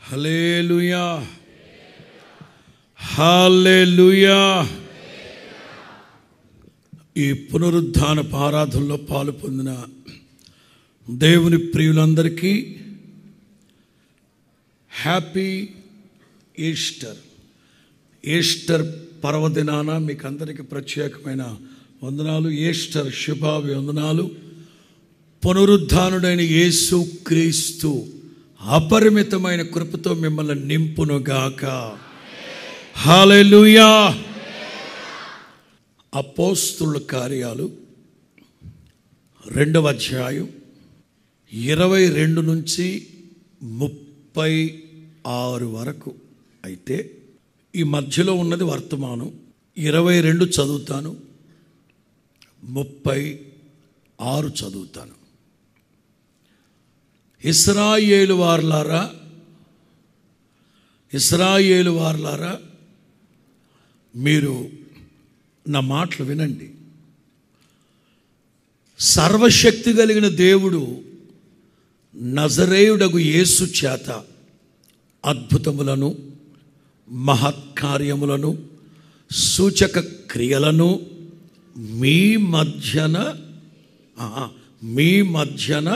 Hallelujah హల్లెలూయా ఈ పునరుద్ధాన ఆరాధనలో పాలు పొందిన దేవుని ప్రియులందరికీ హ్యాపీ ఈస్టర్ ఈస్టర్ పర్వదినాన మీకు అందరికీ ప్రత్యేకమైన వందనాలు ఈస్టర్ శుభాభివందనాలు పునరుద్ధానుడైన యేసు క్రీస్తు అపరిమితమైన కృపతో మిమ్మల్ని నింపునుగాక హాలెలుయా అపోస్తుల కార్యాలు రెండవ అధ్యాయం ఇరవై రెండు నుంచి ముప్పై ఆరు వరకు అయితే ఈ మధ్యలో ఉన్నది వర్తమానం ఇరవై రెండు చదువుతాను ముప్పై ఆరు చదువుతాను ఇస్రాయేలు వార్లారా ఇస్రాయేలు వార్లారా మీరు నా మాటలు వినండి సర్వశక్తి కలిగిన దేవుడు నజరేయుడగు యేసు చేత అద్భుతములను మహత్కార్యములను సూచక క్రియలను మీ మధ్యన ఆ, మీ మధ్యన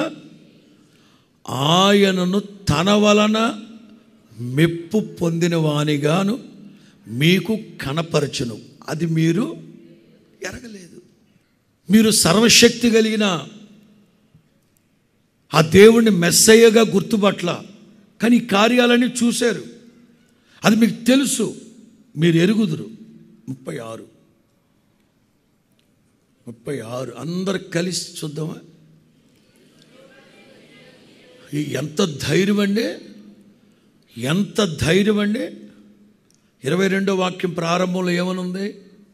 ఆయనను తన వలన మెప్పు పొందిన వానిగాను మీకు కనపరచును అది మీరు ఎరగలేదు మీరు సర్వశక్తి కలిగిన ఆ దేవుణ్ణి మెస్సయ్యగా గుర్తుపట్ల కానీ ఈ కార్యాలన్నీ చూశారు అది మీకు తెలుసు మీరు ఎరుగుదురు ముప్పై ఆరు ముప్పై ఆరు అందరు కలిసి చూద్దామా ఈ ఎంత ధైర్యం అండి ఎంత ధైర్యం అండి ఇరవై రెండో వాక్యం ప్రారంభంలో ఏమనుంది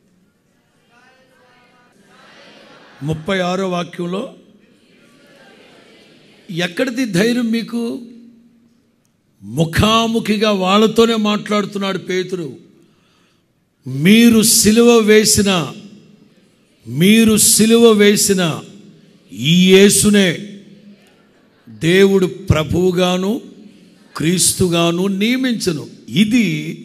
ముప్పై ఆరో వాక్యంలో ఎక్కడిది ధైర్యం మీకు ముఖాముఖిగా వాళ్ళతోనే మాట్లాడుతున్నాడు పేతురు మీరు సిలువ వేసిన మీరు సిలువ వేసిన ఈ యేసునే దేవుడు ప్రభువుగాను క్రీస్తుగాను నియమించను ఇది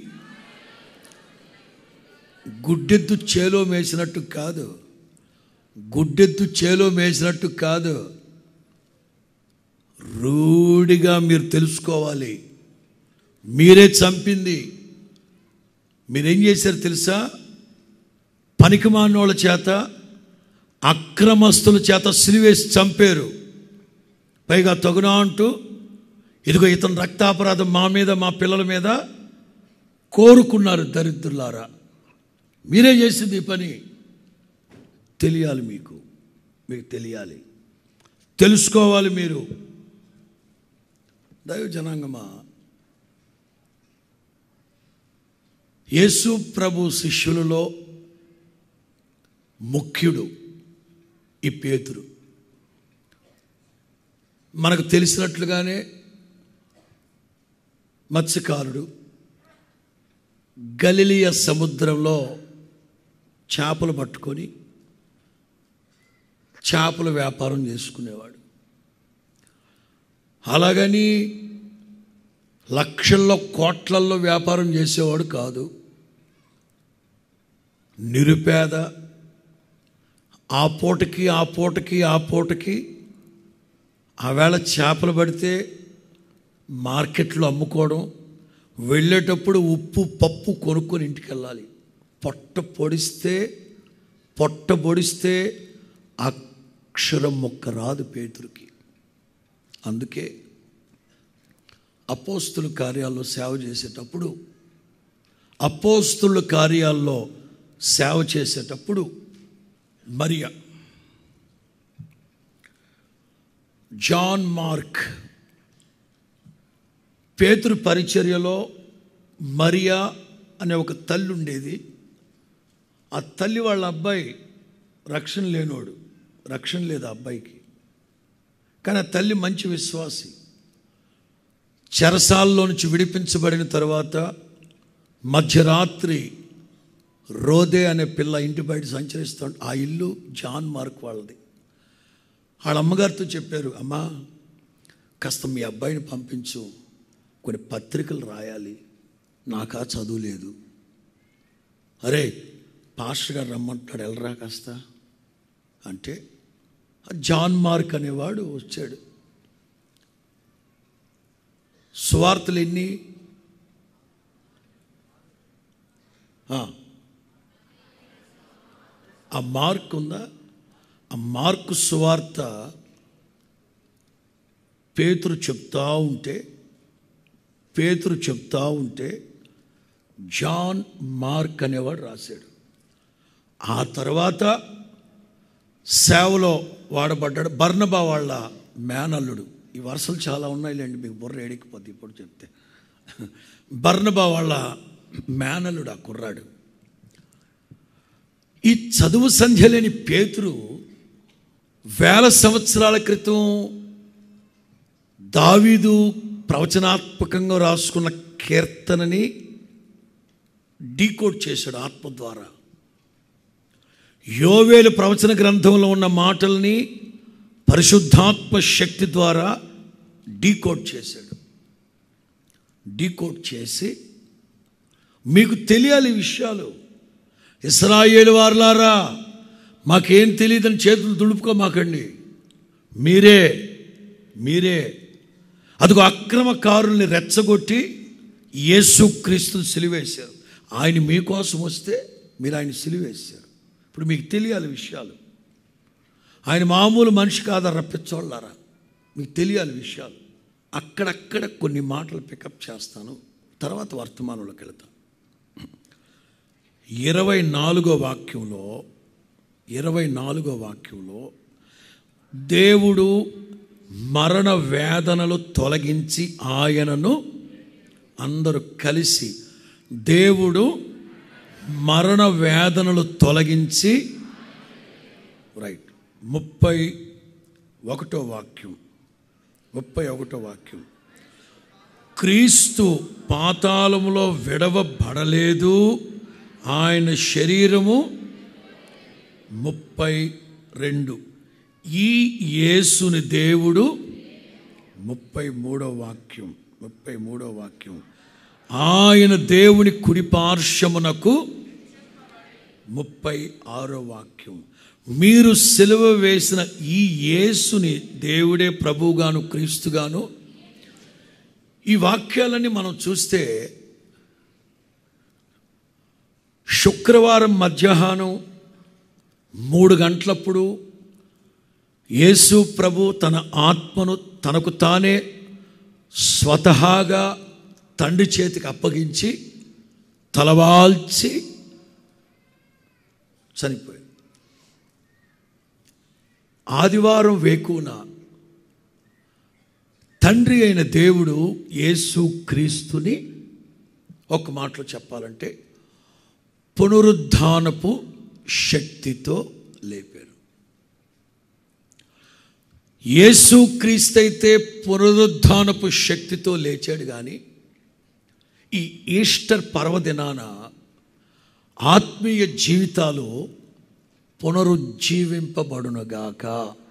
గుడ్డెద్దు చేలో మేసినట్టు కాదు గుడ్డెద్దు చేలో మేసినట్టు కాదు రూఢిగా మీరు తెలుసుకోవాలి మీరే చంపింది మీరేం చేశారు తెలుసా పనికిమానోళ్ళ చేత అక్రమస్తుల చేత సిలివేసి చంపారు పైగా తగునా అంటూ ఇదిగో ఇతను రక్తాపరాధం మా మీద మా పిల్లల మీద కోరుకున్నారు దరిద్రులారా మీరే చేసింది ఈ పని తెలియాలి మీకు మీకు తెలియాలి తెలుసుకోవాలి మీరు దైవ జనాంగమా యేసు ప్రభు శిష్యులలో ముఖ్యుడు ఈ పేతురు మనకు తెలిసినట్లుగానే మత్స్యకారుడు గలిలియ సముద్రంలో చేపలు పట్టుకొని చేపల వ్యాపారం చేసుకునేవాడు అలాగని లక్షల్లో కోట్లల్లో వ్యాపారం చేసేవాడు కాదు నిరుపేద ఆ పూటకి ఆ పూటకి ఆ పూటకి ఆవేళ చేపలు పడితే మార్కెట్లో అమ్ముకోవడం వెళ్ళేటప్పుడు ఉప్పు పప్పు కొనుక్కొని ఇంటికి వెళ్ళాలి పొట్ట పొడిస్తే పొట్ట పొడిస్తే అక్షరం మొక్క రాదు పేతురికి అందుకే అపోస్తుల కార్యాల్లో సేవ చేసేటప్పుడు అపోస్తుల కార్యాల్లో సేవ చేసేటప్పుడు మరియా జాన్ మార్క్ పేతురు పరిచర్యలో మరియా అనే ఒక తల్లి ఉండేది ఆ తల్లి వాళ్ళ అబ్బాయి రక్షణ లేనోడు రక్షణ లేదు ఆ అబ్బాయికి కానీ ఆ తల్లి మంచి విశ్వాసి చెరసాల్లో నుంచి విడిపించబడిన తర్వాత మధ్యరాత్రి రోదే అనే పిల్ల ఇంటి బయట సంచరిస్తాడు ఆ ఇల్లు జాన్ మార్క్ వాళ్ళది వాళ్ళ అమ్మగారితో చెప్పారు అమ్మా కాస్త మీ అబ్బాయిని పంపించు కొన్ని పత్రికలు రాయాలి నాకా చదువు లేదు అరే పాస్టర్ గారు రమ్మంటున్నాడు వెళ్ళరా కాస్త అంటే ఆ జాన్ మార్క్ అనేవాడు వచ్చాడు సువార్తలు ఎన్ని ఆ. ఆ మార్క్ ఉందా ఆ మార్కు సువార్త పేతురు చెప్తా ఉంటే పేతురు చెప్తా ఉంటే జాన్ మార్క్ అనేవాడు రాశాడు ఆ తర్వాత సేవలో వాడబడ్డాడు బర్నబా వాళ్ళ మేనల్లుడు ఈ వరుసలు చాలా ఉన్నాయిలేండి మీకు బుర్ర ఏడికిపోద్ది ఇప్పుడు చెప్తే బర్నబా వాళ్ళ మేనల్లుడు ఆ కుర్రాడు ఈ చదువు సంధ్య లేని పేతురు వేల సంవత్సరాల క్రితం దావీదు ప్రవచనాత్మకంగా రాసుకున్న కీర్తనని డీకోడ్ చేశాడు ఆత్మ ద్వారా యోవేలు ప్రవచన గ్రంథంలో ఉన్న మాటల్ని పరిశుద్ధాత్మ శక్తి ద్వారా డీకోడ్ చేశాడు డీకోడ్ చేసి మీకు తెలియాలి ఈ విషయాలు ఇస్రాయేలు వారులారా మాకేం తెలియదని చేతులు దులుపుకోమాకండి మీరే మీరే అదిగో అక్రమకారుల్ని రెచ్చగొట్టి యేసు క్రీస్తుని సిలివేశారు ఆయన మీకోసం వస్తే మీరు ఆయన సిలివేశారు ఇప్పుడు మీకు తెలియాలి విషయాలు ఆయన మామూలు మనిషి కాదా రప్పించోళ్ళారా మీకు తెలియాలి విషయాలు అక్కడక్కడ కొన్ని మాటలు పికప్ చేస్తాను తర్వాత వర్తమానంలోకి వెళ్తాను ఇరవై నాలుగో వాక్యంలో ఇరవై నాలుగో వాక్యంలో దేవుడు మరణ వేదనలు తొలగించి ఆయనను అందరూ కలిసి దేవుడు మరణ వేదనలు తొలగించి రైట్ ముప్పై ఒకటో వాక్యం ముప్పై ఒకటో వాక్యం క్రీస్తు పాతాళములో విడవబడలేదు ఆయన శరీరము ముప్పై రెండు ఈ యేసుని దేవుడు ముప్పై మూడో వాక్యం ముప్పై మూడో వాక్యం ఆయన దేవుని కుడిపార్శ్వమునకు ముప్పై ఆరో వాక్యం మీరు సెలవు వేసిన ఈ యేసుని దేవుడే ప్రభువుగాను క్రీస్తుగాను ఈ వాక్యాలన్నీ మనం చూస్తే శుక్రవారం మధ్యాహ్నం మూడు గంటలప్పుడు యేసు ప్రభు తన ఆత్మను తనకు తానే స్వతహాగా తండ్రి చేతికి అప్పగించి తలవాల్చి చనిపోయాడు ఆదివారం వేకున తండ్రి అయిన దేవుడు యేసు క్రీస్తుని ఒక మాటలో చెప్పాలంటే పునరుద్ధానపు శక్తితో లేపారు యేసు క్రీస్తైతే పునరుద్ధానపు శక్తితో లేచాడు కానీ ఈ ఈస్టర్ పర్వదినాన ఆత్మీయ జీవితాలు పునరుజ్జీవింపబడునుగాక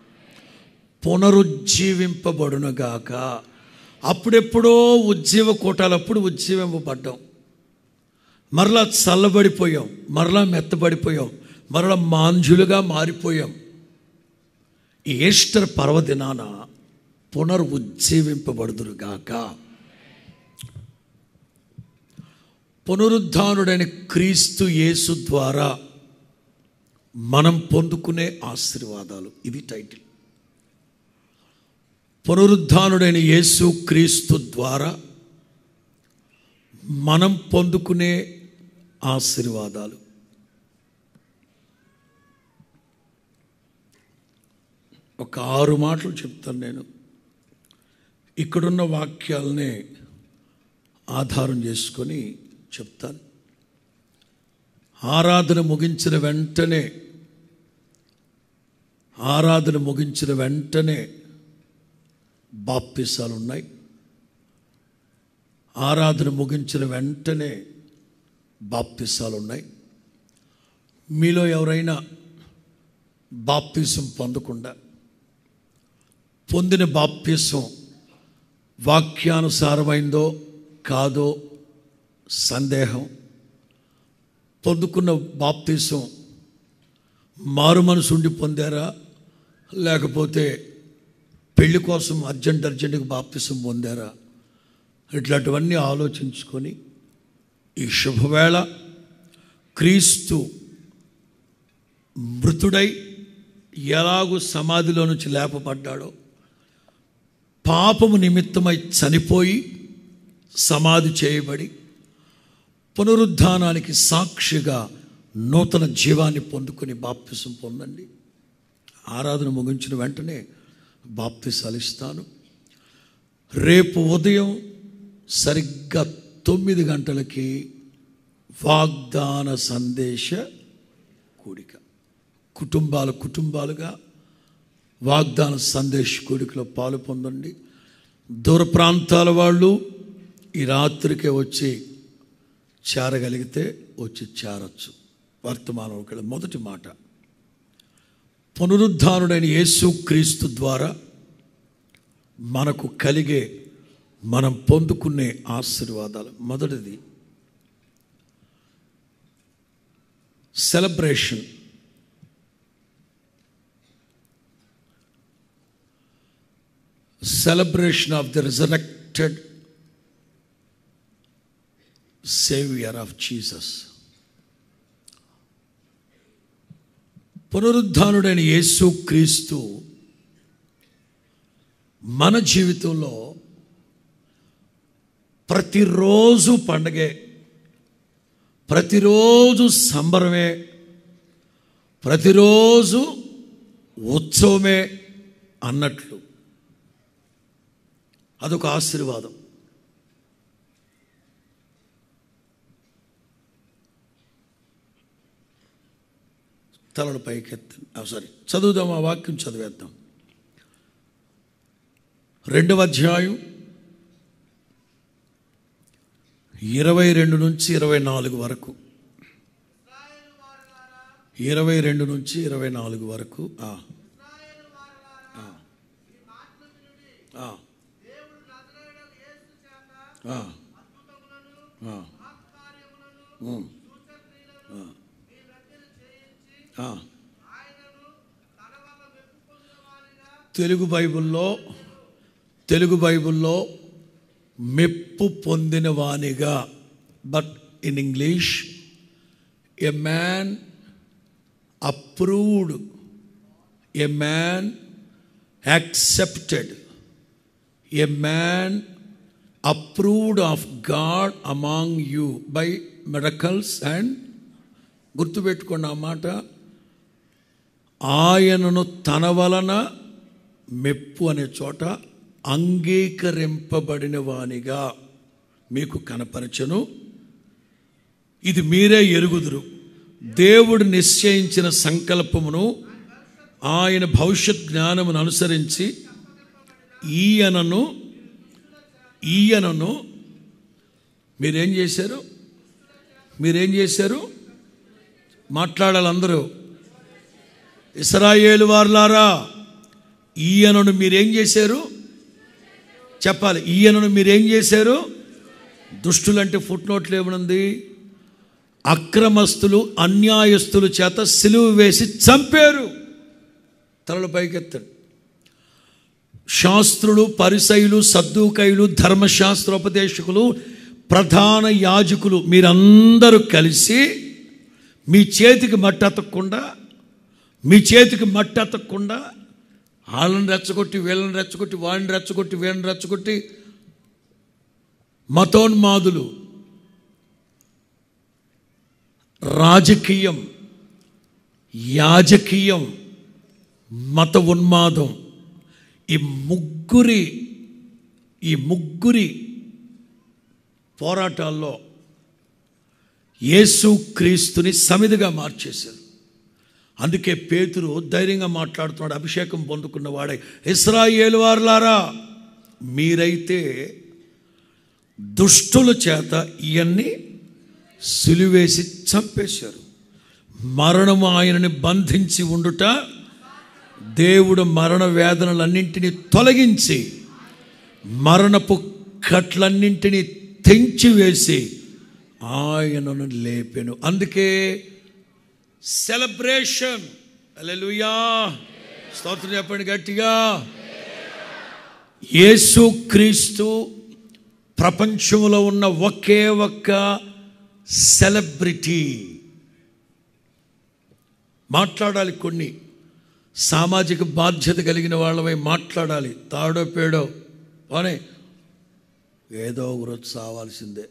పునరుజ్జీవింపబడునుగాక అప్పుడెప్పుడో ఉజ్జీవ కూటాలప్పుడు ఉజ్జీవింపబడ్డాం మరలా చల్లబడిపోయాం మరలా మెత్తబడిపోయాం మరలా మాంజులుగా మారిపోయాం ఈ ఈస్టర్ పర్వదినాన పునరుజ్జీవింపబడుదురుగాక పునరుద్ధానుడైన క్రీస్తు యేసు ద్వారా మనం పొందుకునే ఆశీర్వాదాలు ఇది టైటిల్ పునరుద్ధానుడైన యేసు క్రీస్తు ద్వారా మనం పొందుకునే ఆశీర్వాదాలు ఒక ఆరు మాటలు చెప్తాను నేను ఇక్కడున్న వాక్యాలనే ఆధారం చేసుకొని చెప్తాను ఆరాధన ముగించిన వెంటనే ఆరాధన ముగించిన వెంటనే బాప్తిసాలు ఉన్నాయి ఆరాధన ముగించిన వెంటనే బాప్తిసాలు ఉన్నాయి మీలో ఎవరైనా బాప్తిసం పొందకుండా పొందిన బాప్తిసం వాక్యానుసారమైందో కాదో సందేహం పొందుకున్న బాప్తీసం మారు మనసు ఉండి పొందారా లేకపోతే పెళ్లి కోసం అర్జెంట్ అర్జెంటుగా బాప్తీసం పొందారా ఇట్లాంటివన్నీ ఆలోచించుకొని ఈ శుభవేళ క్రీస్తు మృతుడై ఎలాగూ సమాధిలో నుంచి లేపబడ్డాడో పాపము నిమిత్తమై చనిపోయి సమాధి చేయబడి పునరుద్ధానానికి సాక్షిగా నూతన జీవాన్ని పొందుకొని బాప్తిసం పొందండి ఆరాధన ముగించిన వెంటనే బాప్తిసాలు ఇస్తాను రేపు ఉదయం సరిగ్గా తొమ్మిది గంటలకి వాగ్దాన సందేశ కూడిక కుటుంబాలు కుటుంబాలుగా వాగ్దాన సందేశ కూడికలో పాలు పొందండి దూర ప్రాంతాల వాళ్ళు ఈ రాత్రికే వచ్చి చేరగలిగితే వచ్చి చేరచ్చు వర్తమానం ఒకళ్ళ మొదటి మాట పునరుద్ధానుడైన యేసు క్రీస్తు ద్వారా మనకు కలిగే మనం పొందుకునే ఆశీర్వాదాలు మొదటిది celebration celebration of the resurrected Savior of Jesus. పునరుద్ధానుడైన యేసు క్రీస్తు మన జీవితంలో ప్రతిరోజు పండగే ప్రతిరోజు సంబరమే ప్రతిరోజు ఉత్సవమే అన్నట్లు అదొక ఆశీర్వాదం తలలు పైకెత్తి సారీ చదువుదాం ఆ వాక్యం చదివేద్దాం రెండవ అధ్యాయం ఇరవై రెండు నుంచి ఇరవై నాలుగు వరకు ఇరవై రెండు నుంచి ఇరవై నాలుగు వరకు ఆ. ఆ. ఆ. ఆ. ఆ. ఉమ్. ఆ. ఆ. తెలుగు బైబిల్లో తెలుగు బైబిల్లో మెప్పు పొందిన వానిగా but in English a man approved a man accepted a man approved of God among you by miracles and గుర్తుపెట్టుకోండి ఆ మాట ఆయనను తన వలన మెప్పు అనే చోట అంగీకరింపబడిన వానిగా మీకు కనపరచను ఇది మీరే ఎరుగుదురు దేవుడు నిశ్చయించిన సంకల్పమును ఆయన భవిష్యత్ జ్ఞానమును అనుసరించి ఈయనను ఈయనను మీరేం చేశారు మీరేం చేశారు మాట్లాడాలి అందరూ ఇస్రాయేలు వార్లారా ఈయనను మీరేం చేశారు చెప్పాలి ఈయనను మీరేం చేశారు దుష్టులంటే ఫుట్ నోట్లు ఏమనుంది అక్రమస్తులు అన్యాయస్తుల చేత సిలువ వేసి చంపారు తలలు పైకెత్తండి శాస్త్రులు పరిసయులు సద్దుకైలు ధర్మశాస్త్రోపదేశకులు ప్రధాన యాజకులు మీరందరూ కలిసి మీ చేతికి మట్టి అతకకుండా మీ చేతికి మట్టి అతకకుండా వాళ్ళని రెచ్చగొట్టి వీళ్ళని రెచ్చగొట్టి వాళ్ళని రెచ్చగొట్టి వీళ్ళని రెచ్చగొట్టి మతోన్మాదులు రాజకీయం యాజకీయం మత ఉన్మాదం ఈ ముగ్గురి ఈ ముగ్గురి పోరాటాల్లో యేసు క్రీస్తుని సమిదిగా మార్చేశారు అందుకే పేతురు ధైర్యంగా మాట్లాడుతున్నాడు అభిషేకం పొందుకున్న వాడే ఇస్రాయేలు వారులారా మీరైతే దుష్టుల చేత ఇవన్నీ సిలువేసి చంపేశారు మరణము ఆయనని బంధించి ఉండుట దేవుడు మరణ వేదనలన్నింటినీ తొలగించి మరణపు కట్లన్నింటినీ తెంచివేసి ఆయనను లేపెను అందుకే సెలబ్రేషన్ అలెలుయా స్తోత్రం చెప్పండి గట్టిగా యేసు క్రీస్తు ప్రపంచంలో ఉన్న ఒకే ఒక్క సెలబ్రిటీ మాట్లాడాలి కొన్ని సామాజిక బాధ్యత కలిగిన వాళ్ళమై మాట్లాడాలి తాడో పేడో అని ఏదో ఒక రోజు సావాల్సిందే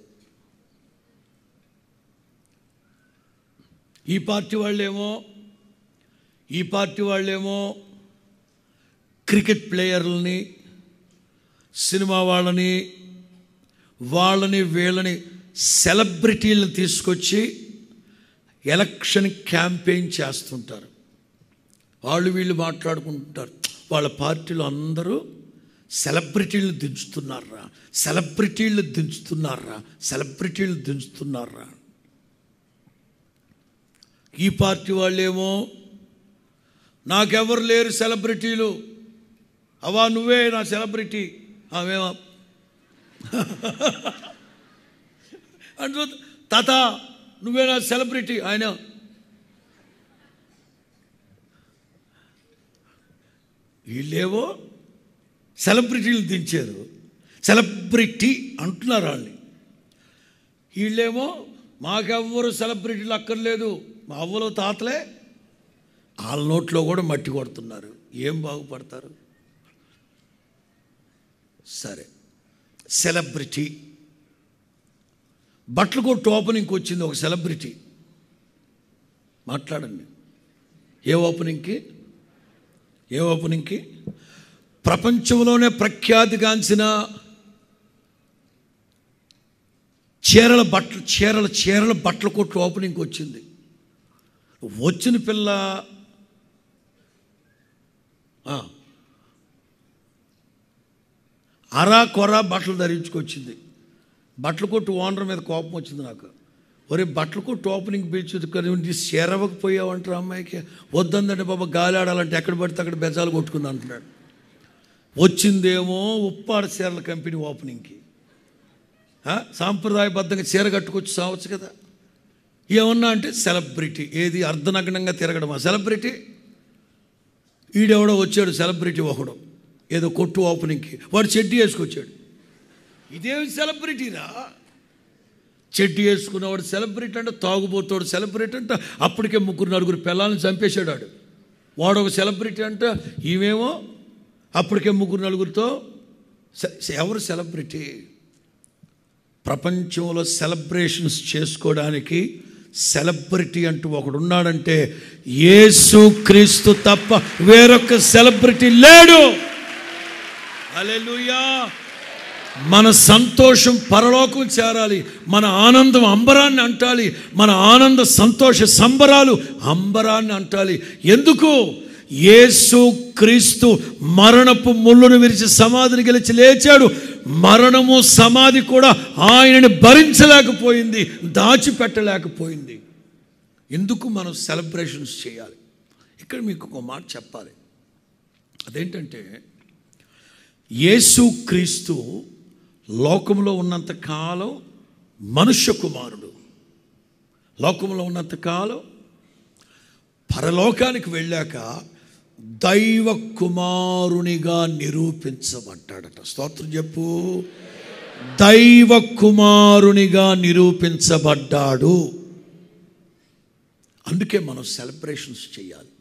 ఈ పార్టీ వాళ్ళేమో ఈ పార్టీ వాళ్ళేమో క్రికెట్ ప్లేయర్లని సినిమా వాళ్ళని వాళ్ళని వీళ్ళని సెలబ్రిటీలను తీసుకొచ్చి ఎలక్షన్ క్యాంపెయిన్ చేస్తుంటారు వాళ్ళు వీళ్ళు మాట్లాడుకుంటుంటారు వాళ్ళ పార్టీలో అందరూ సెలబ్రిటీలు దించుతున్నారా సెలబ్రిటీలు దించుతున్నారా సెలబ్రిటీలు దించుతున్నారా ఈ పార్టీ వాళ్ళేమో నాకెవరు లేరు సెలబ్రిటీలు అవా నువ్వే నా సెలబ్రిటీ ఆమెమా అంటూ తాత నువ్వే నా సెలబ్రిటీ ఆయన వీళ్ళేవో సెలబ్రిటీలు దించారు సెలబ్రిటీ అంటున్నారు వాళ్ళని వీళ్ళేమో మాకెవ్వరు సెలబ్రిటీలు అక్కర్లేదు మా అవ్వలో తాతలే వాళ్ళ నోట్లో కూడా మట్టి కొడుతున్నారు ఏం బాగుపడతారు సరే సెలబ్రిటీ బట్టలు కొట్టు ఓపెనింగ్కి వచ్చింది ఒక సెలబ్రిటీ మాట్లాడండి ఏ ఓపెనింగ్కి ఏ ఓపెనింగ్కి ప్రపంచంలోనే ప్రఖ్యాతిగాంచిన చీరల బట్టలు చీరల చీరల బట్టల కొట్టు ఓపెనింగ్కి వచ్చింది వచ్చిన పిల్ల ఆ, అరా కొర బట్టలు ధరించుకొచ్చింది బట్టల కొట్టు ఓనర్ మీద కోపం వచ్చింది నాకు ఒరే బట్టల కొట్టు ఓపెనింగ్ బీచ్ చేరవకపోయావంటారు అమ్మాయికి వద్దందంటే బాబా గాలి ఆడాలంటే ఎక్కడ పడితే అక్కడ బెజాలు కొట్టుకుంది అంటున్నాడు వచ్చిందేమో ఉప్పాడ చీరల కంపెనీ ఓపెనింగ్కి ఆ, సాంప్రదాయబద్ధంగా చీర కట్టుకొచ్చి సావచ్చు కదా ఏమన్నా అంటే సెలబ్రిటీ ఏది అర్ధనగ్నంగా తిరగడం ఆ సెలబ్రిటీ ఈడెవడో వచ్చాడు సెలబ్రిటీ ఒకడు ఏదో కొట్టు ఓపెనింగ్కి వాడు చెడ్డీ వేసుకొచ్చాడు ఇదేమి సెలబ్రిటీరా చెడ్డీ వేసుకున్నవాడు సెలబ్రిటీ అంటే తాగుబోతాడు సెలబ్రిటీ అంటే అప్పటికే ముగ్గురు నలుగురు పిల్లల్ని చంపేశాడు వాడు వాడు ఒక సెలబ్రిటీ అంటే ఈమెమో అప్పటికే ముగ్గురు నలుగురితో సె- ఎవరు సెలబ్రిటీ ప్రపంచంలో సెలబ్రేషన్స్ చేసుకోవడానికి సెలబ్రిటీ అంటూ ఒకడు ఉన్నాడంటే యేసు క్రీస్తు తప్ప వేరొక సెలబ్రిటీ లేడు హల్లెలూయా మన సంతోషం పరలోకం చేరాలి మన ఆనందం అంబరాన్ని అంటాలి మన ఆనంద సంతోష సంబరాలు అంబరాన్ని అంటాలి ఎందుకు యేసు క్రీస్తు మరణపు ముళ్ళును విరిచి సమాధిని గెలిచి లేచాడు మరణము సమాధి కూడా ఆయనని భరించలేకపోయింది దాచిపెట్టలేకపోయింది ఎందుకు మనం సెలబ్రేషన్స్ చేయాలి ఇక్కడ మీకు ఒక మాట చెప్పాలి అదేంటంటే యేసు క్రీస్తు లోకంలో ఉన్నంత కాలం మనుష్య కుమారుడు లోకంలో ఉన్నంత కాలం పరలోకానికి వెళ్ళాక దైవ కుమారునిగా నిరూపించబడ్డాడట స్తోత్రం చెప్పు దైవ కుమారునిగా నిరూపించబడ్డాడు అందుకే మనం సెలబ్రేషన్స్ చేయాలి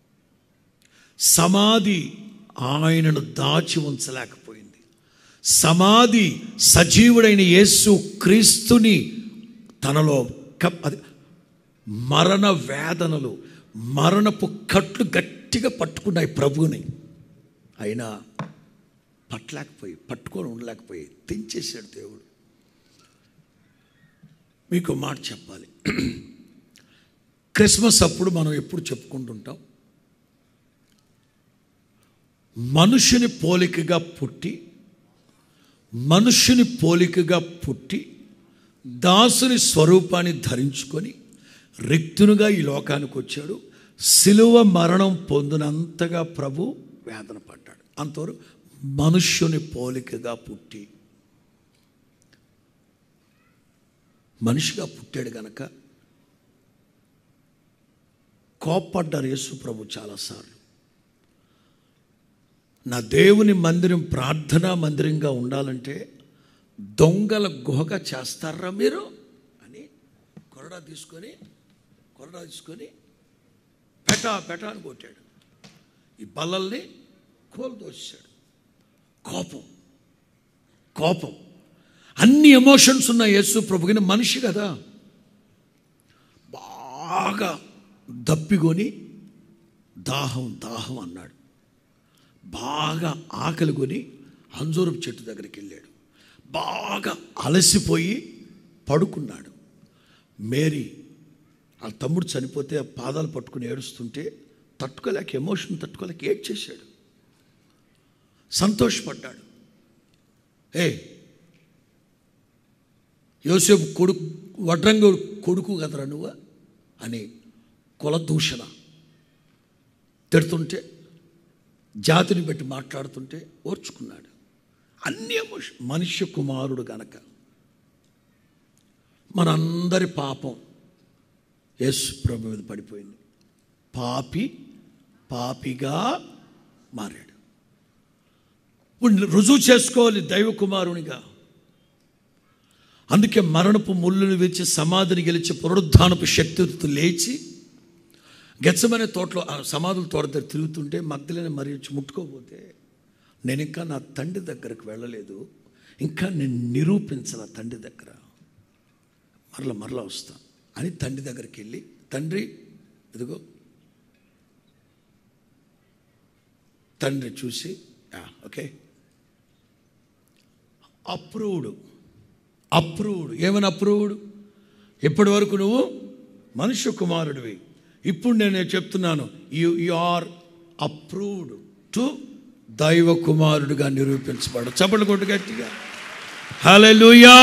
సమాధి ఆయనను దాచి ఉంచలేకపోయింది సమాధి సజీవుడైన యేసు క్రీస్తుని తనలో కప్ అది మరణ వేదనలు మరణపు కట్లు గట్టిగా పట్టుకున్నాయి ప్రభువుని అయినా పట్టలేకపోయి పట్టుకొని ఉండలేకపోయి తెంచేశాడు దేవుడు మీకు ఒక మాట చెప్పాలి క్రిస్మస్ అప్పుడు మనం ఎప్పుడు చెప్పుకుంటుంటాం మనుషుని పోలికగా పుట్టి మనుషుని పోలికగా పుట్టి దాసుని స్వరూపాన్ని ధరించుకొని రిక్తునుగా ఈ లోకానికి వచ్చాడు సిలువ మరణం పొందినంతగా ప్రభు వేదన పడ్డాడు అంతవరకు మనుష్యుని పోలికగా పుట్టి మనిషిగా పుట్టాడు గనక కోప్పడ్డారు యేసు ప్రభు చాలాసార్లు నా దేవుని మందిరం ప్రార్థనా మందిరంగా ఉండాలంటే దొంగల గుహగా చేస్తారా మీరు అని కొరడా తీసుకొని కొరడా తీసుకొని పెటా పెటా అని కొట్టాడు ఈ బల్లల్ని కోల్దోసాడు కోపం కోపం అన్ని ఎమోషన్స్ ఉన్న యేసు ప్రభు కానీ మనిషి కదా బాగా దప్పికొని దాహం దాహం అన్నాడు బాగా ఆకలి కొని అంజూరపు చెట్టు దగ్గరికి వెళ్ళాడు బాగా అలసిపోయి పడుకున్నాడు మేరీ ఆ తమ్ముడు చనిపోతే ఆ పాదాలు పట్టుకుని ఏడుస్తుంటే తట్టుకోలేక ఎమోషన్ తట్టుకోలేక ఏడ్చేశాడు సంతోషపడ్డాడు ఏ యోసేపు కొడుకు వడ్రంగ కొడుకు కదరా నువ్వు అని కులదూషణ తిడుతుంటే జాతిని బట్టి మాట్లాడుతుంటే ఓర్చుకున్నాడు అన్ని ఎమోషన్ మనుష్య కుమారుడు గనక మనందరి పాపం యేసు ప్రభు మీద పడిపోయింది పాపి పాపిగా మారాడు ఇప్పుడు రుజువు చేసుకోవాలి దైవ కుమారునిగా అందుకే మరణపు ముళ్ళును విరిచి సమాధిని గెలిచి పునరుద్ధానపు శక్తితో లేచి గెచ్చమనే తోటలో ఆ సమాధుల తోట దగ్గర తిరుగుతుంటే మగ్ధులని మరి వచ్చి ముట్టుకోపోతే నేను ఇంకా నా తండ్రి దగ్గరకు వెళ్ళలేదు ఇంకా నేను నిరూపించాల తండ్రి దగ్గర మరల మరలా వస్తా అని తండ్రి దగ్గరికి వెళ్ళి తండ్రి ఇదిగో తండ్రి చూసి "ఆ, ఓకే అప్రూవ్డ్ అప్రూవ్డ్ ఏమని అప్రూవ్డ్ ఇప్పటి వరకు నువ్వు మనుష్య కుమారుడివి ఇప్పుడు నేను చెప్తున్నాను you you are approved to దైవ కుమారుడిగా నిరూపించబడు చప్పట్లు కొట్టు గట్టిగా హల్లెలూయా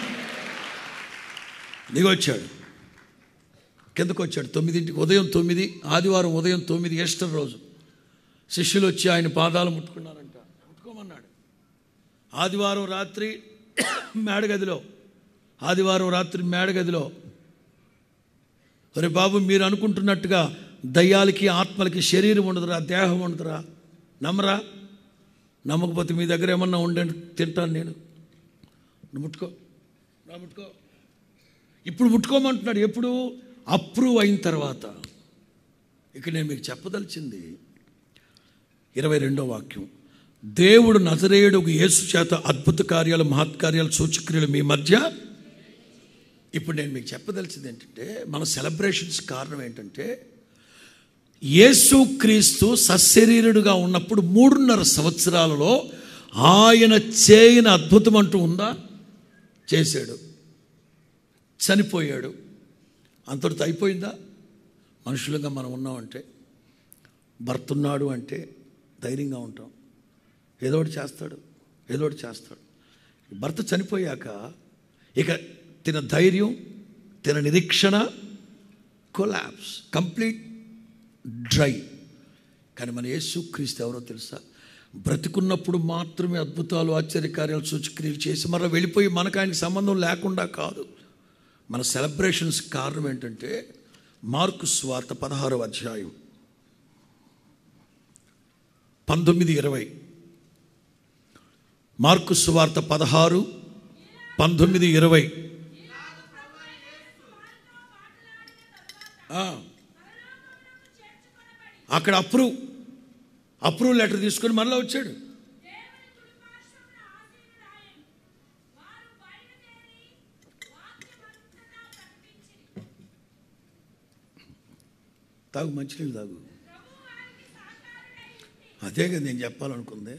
దిగొచ్చాడు కిందకు వచ్చాడు తొమ్మిదింటికి ఉదయం తొమ్మిది ఆదివారం ఉదయం తొమ్మిది ఈస్టర్ రోజు శిష్యులు వచ్చి ఆయన పాదాలు ముట్టుకున్నారంట ముట్టుకోమన్నాడు ఆదివారం రాత్రి మేడగదిలో ఆదివారం రాత్రి మేడగదిలో ఒరే బాబు మీరు అనుకుంటున్నట్టుగా దయ్యాలకి ఆత్మలకి శరీరం ఉండదురా దేహం ఉండదురా నమ్మరా నమ్మకపోతే మీ దగ్గర ఏమన్నా ఉండండి తింటాను నేను నువ్వు ముట్టుకో నా ముట్టుకో ఇప్పుడు ముట్టుకోమంటున్నాడు ఎప్పుడు అప్రూవ్ అయిన తర్వాత ఇక నేను మీకు చెప్పదలిచింది ఇరవై రెండో వాక్యం దేవుడు నజరేయుడు యేసు చేత అద్భుత కార్యాలు మహత్కార్యాలు సూచక్రియలు మీ మధ్య ఇప్పుడు నేను మీకు చెప్పదలిచింది ఏంటంటే మన సెలబ్రేషన్స్ కారణం ఏంటంటే యేసు క్రీస్తు సశరీరుడుగా ఉన్నప్పుడు మూడున్నర సంవత్సరాలలో ఆయన చేయని అద్భుతం అంటూ ఉందా చేశాడు చనిపోయాడు అంతటితో అయిపోయిందా మనుషులుగా మనం ఉన్నామంటే భర్త ఉన్నాడు అంటే ధైర్యంగా ఉంటాం ఏదో ఒకటి చేస్తాడు ఏదో ఒకటి చేస్తాడు భర్త చనిపోయాక ఇక తిన ధైర్యం తిన నిరీక్షణ కొలాప్స్ కంప్లీట్ డ్రై కానీ మన యేసు క్రీస్తు ఎవరో తెలుసా బ్రతికున్నప్పుడు మాత్రమే అద్భుతాలు ఆశ్చర్యకార్యాలు సూచక్రియలు చేసి మరలా వెళ్ళిపోయి మనకు ఆయనకి సంబంధం లేకుండా కాదు మన సెలబ్రేషన్స్ కారణం ఏంటంటే మార్కు స్వార్త పదహారవ అధ్యాయం పంతొమ్మిది ఇరవై మార్కు సువార్త పదహారు పంతొమ్మిది ఇరవై ఆ. అక్కడ అప్రూవ్ అప్రూవ్ లెటర్ తీసుకొని మళ్ళీ వచ్చాడు తాగు మంచినీళ్ళు తాగు అదే కదా నేను చెప్పాలనుకుంది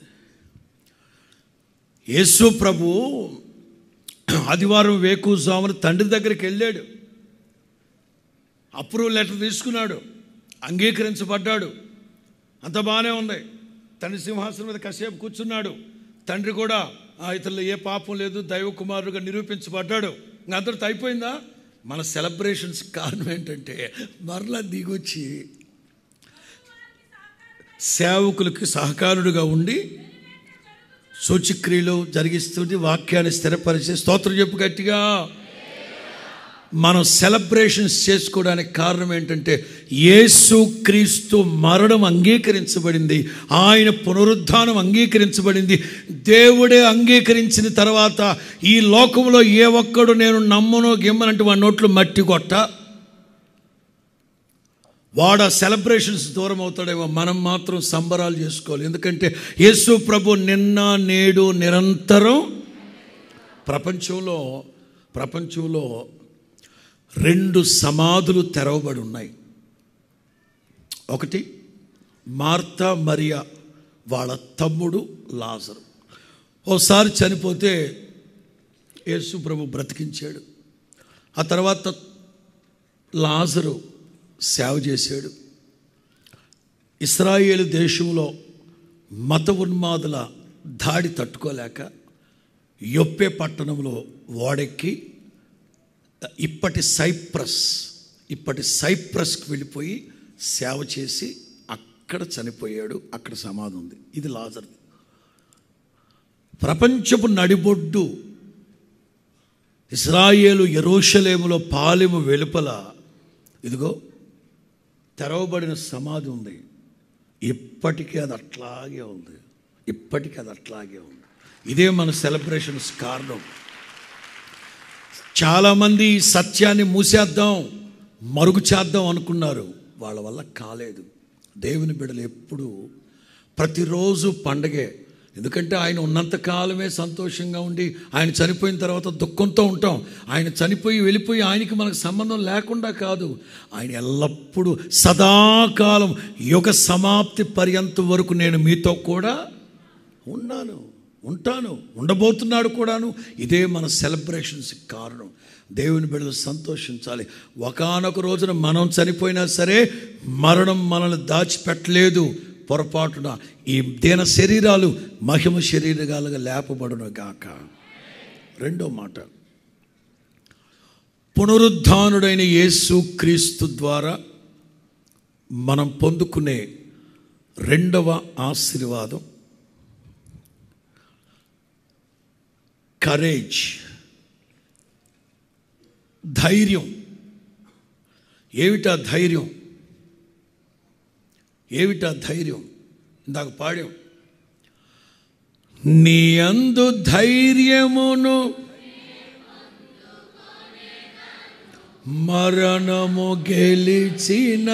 యేసు ప్రభు ఆదివారం వేకుజామున తండ్రి దగ్గరికి వెళ్ళాడు అప్రూవల్ లెటర్ తీసుకున్నాడు అంగీకరించబడ్డాడు అంత బాగానే ఉంది తండ్రి సింహాసనం మీద కాసేపు కూర్చున్నాడు తండ్రి కూడా ఆ ఇతరులు ఏ పాపం లేదు దైవ కుమారుడుగా నిరూపించబడ్డాడు ఇంకా అందరితో అయిపోయిందా మన సెలబ్రేషన్స్ కారణం ఏంటంటే మరలా దిగొచ్చి సేవకులకి సహకారుడుగా ఉండి సూచిక్రియలు జరిగిస్తుంది వాక్యాన్ని స్థిరపరిచి స్తోత్రం చెప్పు గట్టిగా మనం సెలబ్రేషన్స్ చేసుకోవడానికి కారణం ఏంటంటే యేసు క్రీస్తు మరణం అంగీకరించబడింది ఆయన పునరుద్ధానం అంగీకరించబడింది దేవుడే అంగీకరించిన తర్వాత ఈ లోకంలో ఏ ఒక్కడు నేను నమ్మను గిమ్మనంటే వాడి నోట్లు మట్టి కొట్ట వాడు ఆ సెలబ్రేషన్స్ దూరం అవుతాడేమో మనం మాత్రం సంబరాలు చేసుకోవాలి ఎందుకంటే యేసు ప్రభు నిన్న నేడు నిరంతరం ప్రపంచంలో ప్రపంచంలో రెండు సమాధులు తెరవబడి ఉన్నాయి ఒకటి మార్తా మరియా వాళ్ళ తమ్ముడు లాజరు ఓసారి చనిపోతే యేసు ప్రభు బ్రతికించాడు ఆ తర్వాత లాజరు సేవ చేశాడు ఇస్రాయేలు దేశంలో మత ఉన్మాదుల దాడి తట్టుకోలేక యొప్పే పట్టణంలో ఓడెక్కి ఇప్పటి సైప్రస్ ఇప్పటి సైప్రస్కి వెళ్ళిపోయి సేవ చేసి అక్కడ చనిపోయాడు అక్కడ సమాధి ఉంది ఇది లాజర్ ప్రపంచపు నడిబొడ్డు ఇస్రాయేలు ఎరోషలేములో పాలెము వెలుపల ఇదిగో తెరవబడిన సమాధి ఉంది ఇప్పటికీ అది అట్లాగే ఉంది ఇప్పటికీ అది అట్లాగే ఉంది ఇదే మన సెలబ్రేషన్స్ కారణం చాలామంది ఈ సత్యాన్ని మూసేద్దాం మరుగు చేద్దాం అనుకున్నారు వాళ్ళ వల్ల కాలేదు దేవుని బిడ్డలు ఎప్పుడు ప్రతిరోజు పండగే ఎందుకంటే ఆయన ఉన్నంత కాలమే సంతోషంగా ఉండి ఆయన చనిపోయిన తర్వాత దుఃఖంతో ఉంటాం ఆయన చనిపోయి వెళ్ళిపోయి ఆయనకి మనకు సంబంధం లేకుండా కాదు ఆయన ఎల్లప్పుడూ సదాకాలం యుగ సమాప్తి పర్యంతం వరకు నేను మీతో కూడా ఉన్నాను ఉంటాను ఉండబోతున్నాడు కూడాను ఇదే మన సెలబ్రేషన్స్ కారణం దేవుని బిడ్డలు సంతోషించాలి ఒకనొక రోజున మనం చనిపోయినా సరే మరణం మనల్ని దాచిపెట్టలేదు పొరపాటున ఈ దీన శరీరాలు మహిమ శరీరాలుగా లేపబడును గాక రెండో మాట పునరుద్ధానుడైన యేసు క్రీస్తు ద్వారా మనం పొందుకునే రెండవ ఆశీర్వాదం కరేజ్ ధైర్యం ఏమిటా ధైర్యం ఏమిటా ధైర్యం ఇందాక పాడాం నీ అందు ధైర్యమును మరణము గెలిచిన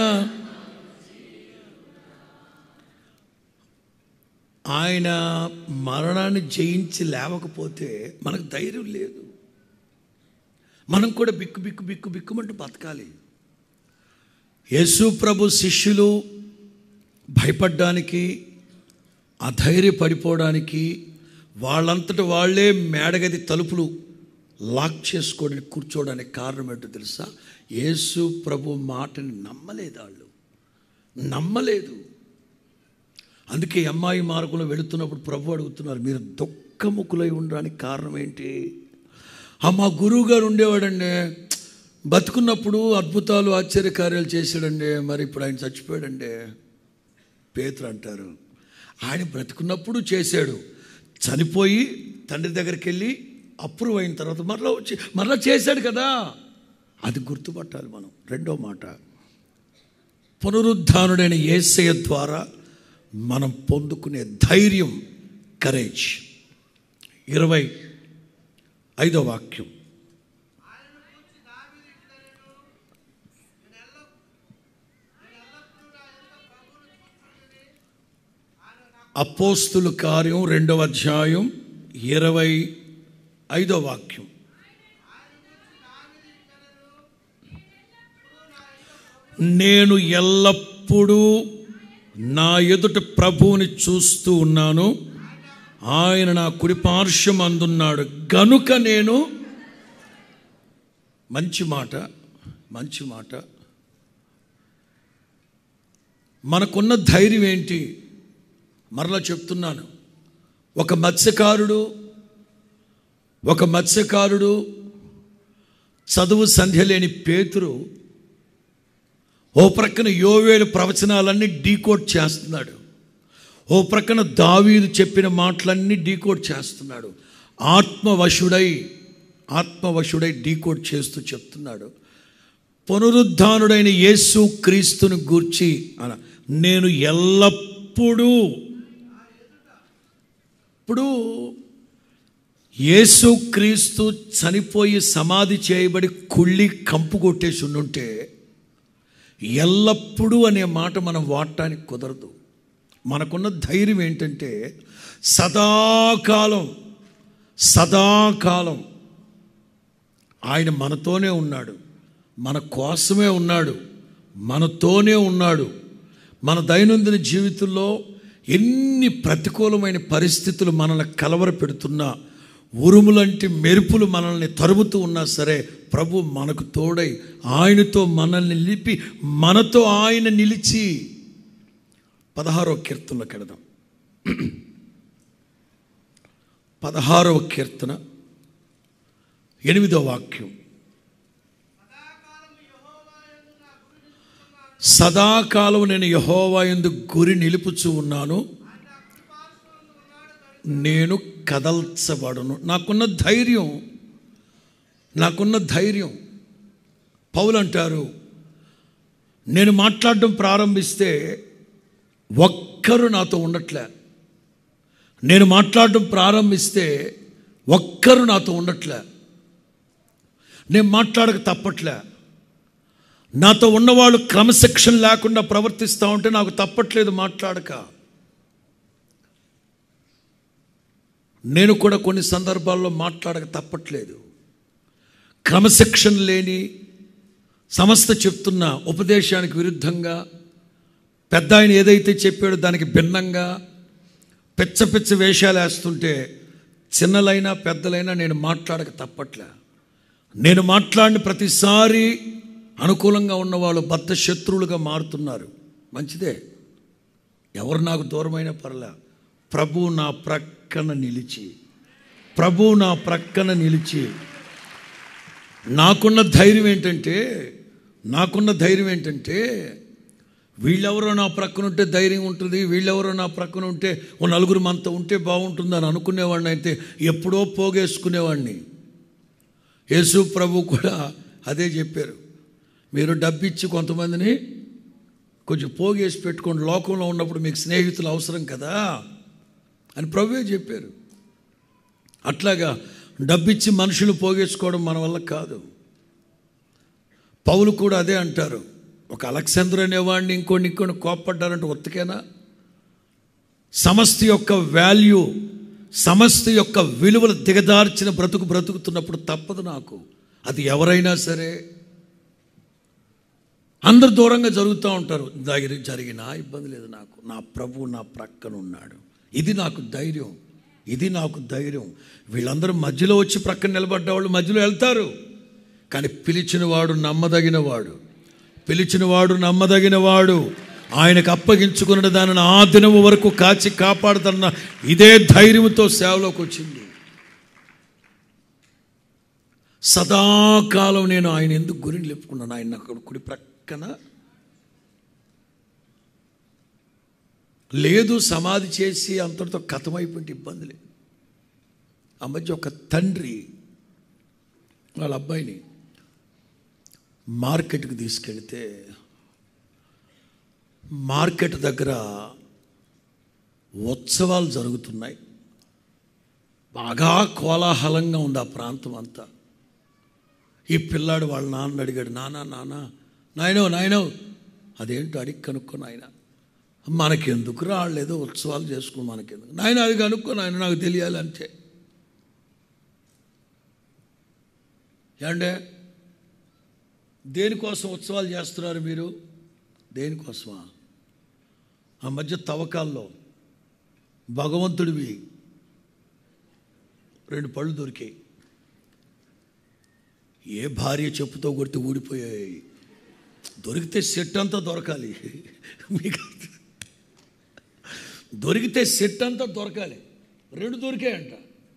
ఆయన మరణాన్ని జయించి లేవకపోతే మనకు ధైర్యం లేదు మనం కూడా బిక్కు బిక్కు బిక్కు బిక్కుమంటూ బతకాలి యేసు ప్రభు శిష్యులు భయపడ్డానికి అధైర్యపడిపోవడానికి వాళ్ళంతట వాళ్ళే మేడగది తలుపులు లాక్ చేసుకోవడానికి కూర్చోవడానికి కారణం ఏంటో తెలుసా యేసు ప్రభు మాటని నమ్మలేదు వాళ్ళు నమ్మలేదు అందుకే అమ్మాయి మార్గంలో వెళుతున్నప్పుడు ప్రభు అడుగుతున్నారు మీరు దుఃఖముఖులై ఉండడానికి కారణం ఏంటి ఆ మా గురువు గారు ఉండేవాడండి బతుకున్నప్పుడు అద్భుతాలు ఆశ్చర్యకార్యాలు చేశాడండి మరి ఇప్పుడు ఆయన చచ్చిపోయాడండి పేతురు అంటారు ఆయన బ్రతుకున్నప్పుడు చేశాడు చనిపోయి తండ్రి దగ్గరికి వెళ్ళి అప్రూవ్ అయిన తర్వాత మరలా వచ్చి మరలా చేశాడు కదా అది గుర్తుపట్టాలి మనం రెండో మాట పునరుద్ధానుడైన ఏసయ ద్వారా మనం పొందుకునే ధైర్యం కరేజ్ ఇరవై ఐదో వాక్యం అపోస్తుల కార్యం రెండవ అధ్యాయం ఇరవై ఐదో వాక్యం నేను ఎల్లప్పుడూ నా ఎదుట ప్రభువుని చూస్తూ ఉన్నాను ఆయన నా కుడి పార్శ్వం అందున్నాడు గనుక నేను మంచి మాట మంచి మాట మనకున్న ధైర్యం ఏంటి మరలా చెప్తున్నాను ఒక మత్స్యకారుడు ఒక మత్స్యకారుడు చదువు సంధ్య లేని పేతురు ఓ ప్రక్కన యోవేలు ప్రవచనాలన్నీ డీకోడ్ చేస్తున్నాడు ఓ ప్రక్కన దావీదు చెప్పిన మాటలన్నీ డీకోడ్ చేస్తున్నాడు ఆత్మవశుడై ఆత్మవశుడై డీకోడ్ చేస్తూ చెప్తున్నాడు పునరుద్ధానుడైన యేసు క్రీస్తును గూర్చి అన నేను ఎల్లప్పుడూ ఇప్పుడు యేసు క్రీస్తు చనిపోయి సమాధి చేయబడి కుళ్ళి కంపు కొట్టేసి ఉండుంటే ఎల్లప్పుడూ అనే మాట మనం వాడటానికి కుదరదు మనకున్న ధైర్యం ఏంటంటే సదాకాలం సదాకాలం ఆయన మనతోనే ఉన్నాడు మన కోసమే ఉన్నాడు మనతోనే ఉన్నాడు మన దైనందిన జీవితంలో ఎన్ని ప్రతికూలమైన పరిస్థితులు మనల్ని కలవర పెడుతున్నా ఉరుములంటి మెరుపులు మనల్ని తరుముతూ ఉన్నా సరే ప్రభు మనకు తోడై ఆయనతో మనల్ని నిలిపి మనతో ఆయన నిలిచి పదహారవ కీర్తనలోకి వెళదాం పదహారవ కీర్తన ఎనిమిదో వాక్యం సదాకాలం నేను యహోవా ఎందు గురి నిలుపుచూ ఉన్నాను నేను కదల్చబడను నాకున్న ధైర్యం నాకున్న ధైర్యం పౌలు అంటారు నేను మాట్లాడడం ప్రారంభిస్తే ఒక్కరు నాతో ఉండట్లే నేను మాట్లాడడం ప్రారంభిస్తే ఒక్కరు నాతో ఉండట్లే నేను మాట్లాడక తప్పట్లే నాతో ఉన్నవాళ్ళు క్రమశిక్షణ లేకుండా ప్రవర్తిస్తూ ఉంటే నాకు తప్పట్లేదు మాట్లాడక నేను కూడా కొన్ని సందర్భాల్లో మాట్లాడక తప్పట్లేదు క్రమశిక్షణ లేని సంస్థ చెప్తున్న ఉపదేశానికి విరుద్ధంగా పెద్ద ఆయన ఏదైతే చెప్పాడో దానికి భిన్నంగా పిచ్చ పిచ్చ వేషాలు వేస్తుంటే చిన్నలైనా పెద్దలైనా నేను మాట్లాడక తప్పట్లే నేను మాట్లాడిన ప్రతిసారి అనుకూలంగా ఉన్నవాళ్ళు బద్ద శత్రువులుగా మారుతున్నారు మంచిదే ఎవరు నాకు దూరమైన పర్లే ప్రభు నా ప్రక్కన నిలిచి ప్రభు నా ప్రక్కన నిలిచి నాకున్న ధైర్యం ఏంటంటే నాకున్న ధైర్యం ఏంటంటే వీళ్ళెవరో నా ప్రక్కన ఉంటే ధైర్యం ఉంటుంది వీళ్ళెవరో నా ప్రక్కన ఉంటే ఓ నలుగురు మనతో ఉంటే బాగుంటుంది అని అనుకునేవాడిని అయితే ఎప్పుడో పోగేసుకునేవాడిని యేసు ప్రభు కూడా అదే చెప్పారు మీరు డబ్బిచ్చి కొంతమందిని కొంచెం పోగేసి పెట్టుకోండి లోకంలో ఉన్నప్పుడు మీకు స్నేహితులు అవసరం కదా అని ప్రభువే చెప్పారు అట్లాగా డబ్బిచ్చి మనుషులు పోగేసుకోవడం మన వల్ల కాదు పౌలు కూడా అదే అంటారు ఒక అలెగ్జాండర్ అనేవాడిని ఇంకోటి ఇంకోటి కోప్పడ్డారంటే ఒత్తికేనా సమస్త యొక్క వాల్యూ సమస్త యొక్క విలువలు దిగదార్చిన బ్రతుకు బ్రతుకుతున్నప్పుడు తప్పదు నాకు అది ఎవరైనా సరే అందరు దూరంగా జరుగుతూ ఉంటారు దగ్గర జరిగినా ఇబ్బంది లేదు నాకు నా ప్రభు నా ప్రక్కన ఉన్నాడు ఇది నాకు ధైర్యం ఇది నాకు ధైర్యం వీళ్ళందరూ మధ్యలో వచ్చి ప్రక్కన నిలబడ్డ వాళ్ళు మధ్యలో వెళ్తారు కానీ పిలిచినవాడు నమ్మదగినవాడు పిలిచినవాడు నమ్మదగినవాడు ఆయనకు అప్పగించుకున్న దానిని ఆ దినము వరకు కాచి కాపాడుతున్న ఇదే ధైర్యంతో సేవలోకి వచ్చింది సదాకాలం నేను ఆయన ఎందుకు గురిని లేపుకున్నాను ఆయన అక్కడ కుడి ప్రక్కన లేదు సమాధి చేసి అంతటితో కథమైపోయింటే ఇబ్బంది లేదు ఆ మధ్య ఒక తండ్రి వాళ్ళ అబ్బాయిని మార్కెట్కి తీసుకెళ్తే మార్కెట్ దగ్గర ఉత్సవాలు జరుగుతున్నాయి బాగా కోలాహలంగా ఉంది ఆ ప్రాంతం అంతా ఈ పిల్లాడు వాళ్ళ నాన్న అడిగాడు నానా నాన్న నాయనో నాయనో అదేంటో అడిగి కనుక్కో నాయన మనకెందుకు రాళ్ళేదో ఉత్సవాలు చేసుకో మనకెందుకు నాయన అది కనుక్కో నాయన నాకు తెలియాలి అంతే ఏమండే దేనికోసం ఉత్సవాలు చేస్తున్నారు మీరు దేనికోసమా ఆ మధ్య తవ్వకాల్లో భగవంతుడివి రెండు పళ్ళు దొరికాయి ఏ భార్య చెప్పుతో కొడితే ఊడిపోయాయి దొరికితే సెట్ అంతా దొరకాలి మీకు దొరికితే సెట్ అంతా దొరకాలి రెండు దొరికాయంట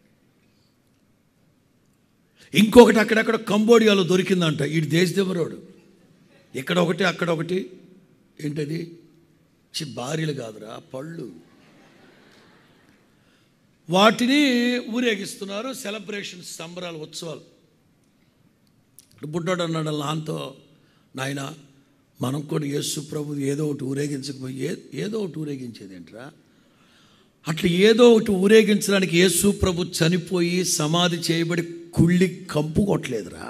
ఇంకొకటి అక్కడక్కడ కంబోడియాలో దొరికిందంట ఈ దేశదేవరోడు ఇక్కడ ఒకటి అక్కడ ఒకటి ఏంటది చి భార్యలు కాదురా పళ్ళు వాటిని ఊరేగిస్తున్నారు సెలబ్రేషన్ సంబరాలు ఉత్సవాలు బుడ్డోడు అన్నాడు నాన్నతో నాయన మనం కూడా యేసు ప్రభు ఏదో ఒకటి ఊరేగించకపోయి ఏ ఏదో ఒకటి ఊరేగించేది ఏంట్రా అట్లా ఏదో ఒకటి ఊరేగించడానికి యేసు ప్రభు చనిపోయి సమాధి చేయబడి కుళ్ళి కంపు కొట్టలేదురా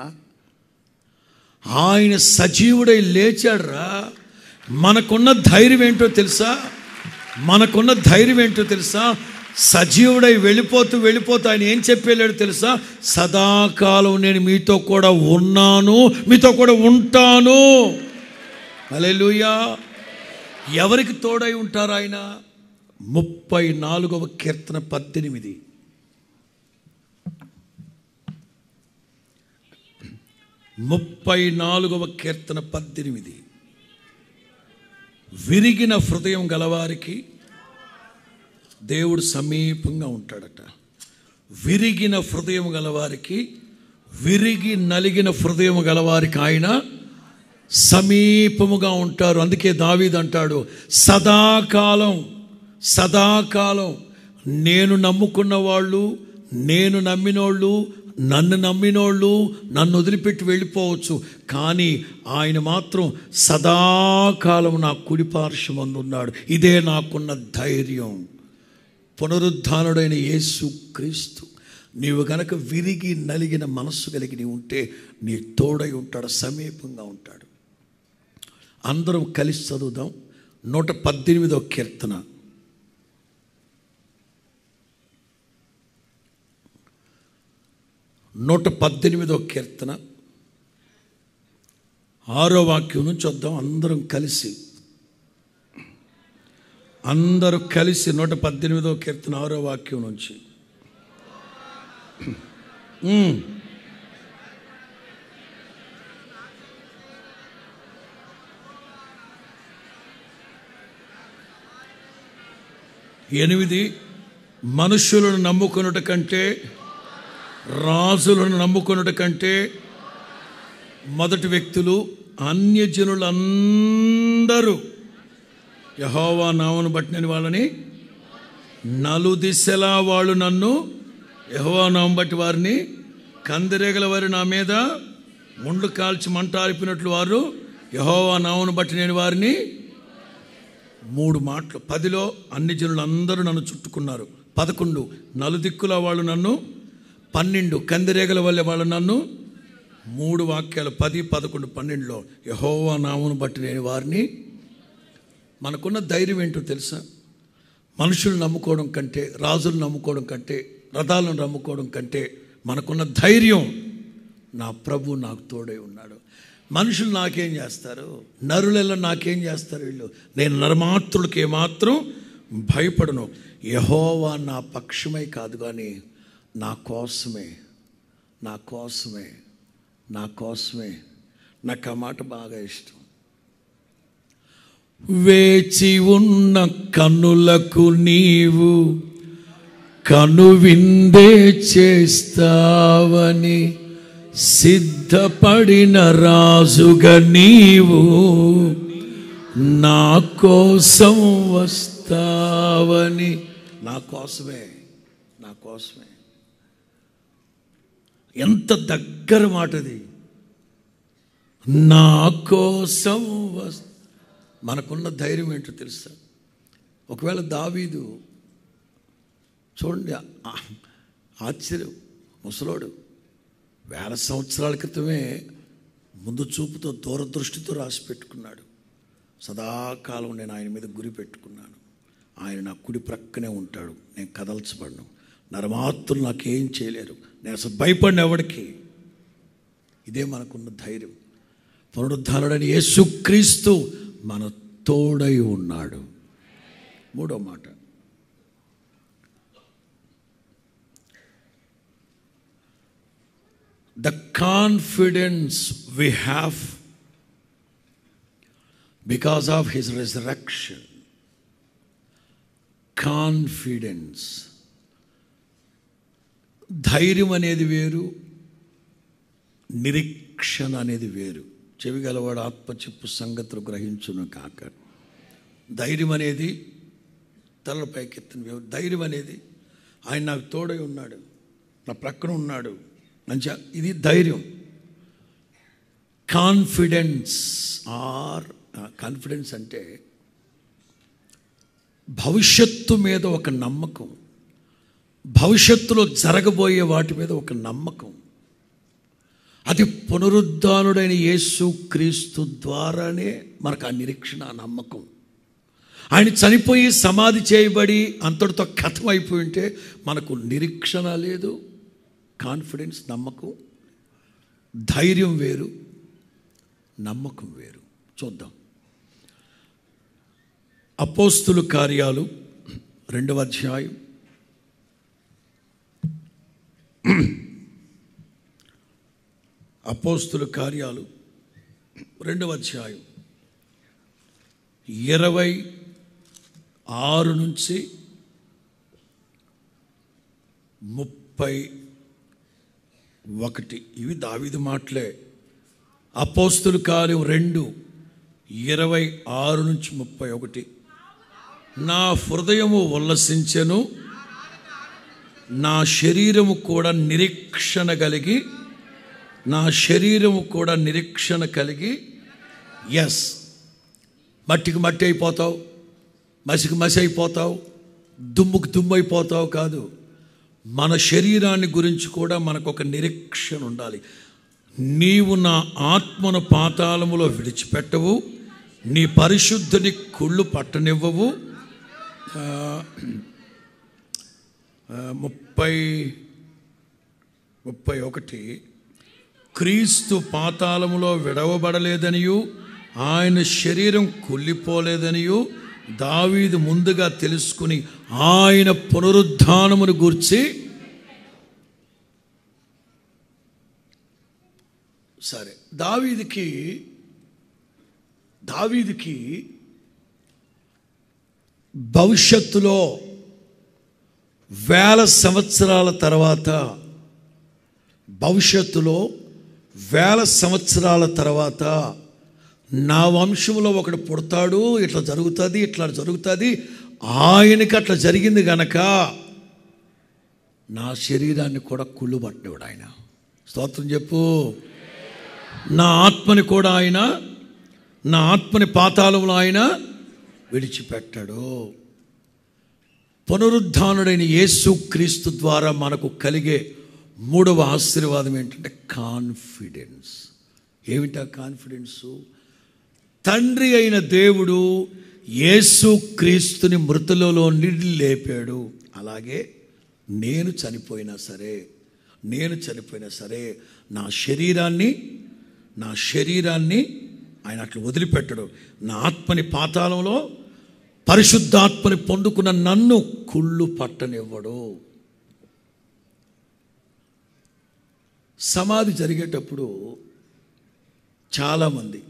ఆయన సజీవుడై లేచాడురా మనకున్న ధైర్యం ఏంటో తెలుసా మనకున్న ధైర్యం ఏంటో తెలుసా సజీవుడై వెళ్ళిపోతూ వెళ్ళిపోతూ ఆయన ఏం చెప్పేలేడు తెలుసా సదాకాలం నేను మీతో కూడా ఉన్నాను మీతో కూడా ఉంటాను అలెలుయా ఎవరికి తోడై ఉంటారు ఆయన ముప్పై నాలుగవ కీర్తన పద్దెనిమిది ముప్పై నాలుగవ కీర్తన పద్దెనిమిది విరిగిన హృదయం గలవారికి దేవుడు సమీపంగా ఉంటాడట విరిగిన హృదయం గలవారికి విరిగి నలిగిన హృదయం గలవారికి ఆయన సమీపముగా ఉంటారు అందుకే దావీద్ అంటాడు సదాకాలం సదాకాలం నేను నమ్ముకున్న వాళ్ళు నేను నమ్మినోళ్ళు నన్ను నమ్మినోళ్ళు నన్ను వదిలిపెట్టి వెళ్ళిపోవచ్చు కానీ ఆయన మాత్రం సదాకాలం నా కుడి పార్శ్వమందు ఉన్నాడు ఇదే నాకున్న ధైర్యం పునరుద్ధానుడైన యేసు క్రీస్తు నీవు గనక విరిగి నలిగిన మనస్సు కలిగి నీ ఉంటే నీ తోడై ఉంటాడు సమీపంగా ఉంటాడు అందరం కలిసి చదువుదాం నూట పద్దెనిమిదో కీర్తన నూట పద్దెనిమిదో కీర్తన ఆరో వాక్యం నుంచి వద్దాం అందరం కలిసి అందరూ కలిసి నూట పద్దెనిమిదో కీర్తన ఆరో వాక్యం నుంచి ఉమ్. ఎనిమిది మనుష్యులను నమ్ముకొనుట కంటే రాజులను నమ్ముకొనుట కంటే మొదటి వ్యక్తులు అన్యజనులందరూ యహోవా నామను బట్టిన వాళ్ళని నలుదిశలా వాళ్ళు నన్ను యహోవా నామం బట్టి వారిని కందిరేగల వారి నా మీద ముండ్లు కాల్చి మంటారిపినట్లు వారు యహోవా నామను బట్టి నేను వారిని మూడు మాటలు పదిలో అన్ని జనులు అందరూ నన్ను చుట్టుకున్నారు పదకొండు నలుదిక్కుల వాళ్ళు నన్ను పన్నెండు కందిరేగల వల్ల వాళ్ళు నన్ను మూడు వాక్యాలు పది పదకొండు పన్నెండులో యహోవా నామును బట్టి నేను వారిని మనకున్న ధైర్యం ఏంటో తెలుసా మనుషులు నమ్ముకోవడం కంటే రాజులు నమ్ముకోవడం కంటే రథాలను నమ్ముకోవడం కంటే మనకున్న ధైర్యం నా ప్రభు నాకు తోడై ఉన్నాడు మనుషులు నాకేం చేస్తారు నరులలో నాకేం చేస్తారు వీళ్ళు నేను నరమాత్రులకి ఏమాత్రం భయపడను యహోవా నా పక్షమై కాదు కానీ నా కోసమే నా కోసమే నా కోసమే నాకు ఆ మాట బాగా ఇష్టం వేచి ఉన్న కన్నులకు నీవు కనువిందే చేస్తావని సిద్ధపడిన రాజుగా నీవు నా కోసం వస్తావని నా కోసమే నా కోసమే ఎంత దగ్గర మాటది నా కోసం వస్ మనకున్న ధైర్యం ఏంటో తెలుసా ఒకవేళ దావీదు చూడండి ఆ- ఆశ్చర్యం ముసలోడు వేల సంవత్సరాల క్రితమే ముందు చూపుతో దూరదృష్టితో రాసి పెట్టుకున్నాడు సదాకాలం నేను ఆయన మీద గురి పెట్టుకున్నాను ఆయన నా కుడి ప్రక్కనే ఉంటాడు నేను కదల్చబడను నరమాత్రులు నాకేం చేయలేరు నేను అసలు భయపడిన ఎవడికి ఇదే మనకున్న ధైర్యం పునరుద్ధానుడని యేసుక్రీస్తు మన తోడై ఉన్నాడు మూడో మాట the confidence we have because of his resurrection. Confidence ధైర్యం అనేది వేరు నిరీక్షణ అనేది వేరు చెవి గలవాడు ఆత్మ చెప్పు సంగతులు గ్రహించును కాక ధైర్యం అనేది తలల పైకెత్తిన ధైర్యం అనేది ఆయన నాకు తోడై ఉన్నాడు నా ప్రక్కన ఉన్నాడు మంచిగా ఇది ధైర్యం కాన్ఫిడెన్స్ ఆర్ కాన్ఫిడెన్స్ అంటే భవిష్యత్తు మీద ఒక నమ్మకం భవిష్యత్తులో జరగబోయే వాటి మీద ఒక నమ్మకం అది పునరుద్ధానుడైన యేసు క్రీస్తు ద్వారానే మనకు ఆ నిరీక్షణ ఆ నమ్మకం ఆయన చనిపోయి సమాధి చేయబడి అంతటితో కథం అయిపోయి ఉంటే మనకు నిరీక్షణ లేదు కాన్ఫిడెన్స్ నమ్మకం ధైర్యం వేరు నమ్మకం వేరు చూద్దాం అపోస్తులు కార్యాలు రెండవ అధ్యాయం అపోస్తుల కార్యాలు రెండవ అధ్యాయం ఇరవై ఆరు నుంచి ముప్పై ఒకటి ఇవి దావిది మాటలే అపోస్తుల కార్యం రెండు ఇరవై ఆరు నుంచి ముప్పై ఒకటి నా హృదయము ఉల్లసించెను నా శరీరము కూడా నిరీక్షణ కలిగి నా శరీరము కూడా నిరీక్షణ కలిగి ఎస్ మట్టికి మట్టి అయిపోతావు మసికి మసి అయిపోతావు దుమ్ముకి దుమ్ము అయిపోతావు కాదు మన శరీరాన్ని గురించి కూడా మనకు ఒక నిరీక్షణ ఉండాలి నీవు నా ఆత్మను పాతాళములో విడిచిపెట్టవు నీ పరిశుద్ధుని కుళ్ళు పట్టనివ్వవు ఆ, ఆ, ముప్పై ముప్పై ఒకటి క్రీస్తు పాతాళములో విడవబడలేదనియు ఆయన శరీరం కుళ్ళిపోలేదనియు దావీదు ముందుగా తెలుసుకుని ఆయన పునరుద్ధానమును గూర్చి సరే దావీదికి దావీదికి భవిష్యత్తులో వేల సంవత్సరాల తర్వాత భవిష్యత్తులో వేల సంవత్సరాల తర్వాత నా వంశంలో ఒకడు పుడతాడు ఇట్లా జరుగుతుంది ఇట్లా జరుగుతుంది ఆయనకి అట్లా జరిగింది గనక నా శరీరాన్ని కూడా కుళ్ళు పట్టినవాడు ఆయన స్తోత్రం చెప్పు నా ఆత్మని కూడా ఆయన నా ఆత్మని పాతాళంలో ఆయన విడిచిపెట్టాడు పునరుద్ధానుడైన యేసు క్రీస్తు ద్వారా మనకు కలిగే మూడవ ఆశీర్వాదం ఏంటంటే కాన్ఫిడెన్స్ ఏమిటి ఆ కాన్ఫిడెన్సు తండ్రి అయిన దేవుడు యేసు క్రీస్తుని మృతులలో నుండి లేపాడు అలాగే నేను చనిపోయినా సరే నేను చనిపోయినా సరే నా శరీరాన్ని నా శరీరాన్ని ఆయన అట్లా వదిలిపెట్టడు నా ఆత్మని పాతాళంలో పరిశుద్ధాత్మని పొందుకున్న నన్ను కుళ్ళు పట్టనివ్వడు సమాధి జరిగేటప్పుడు చాలామంది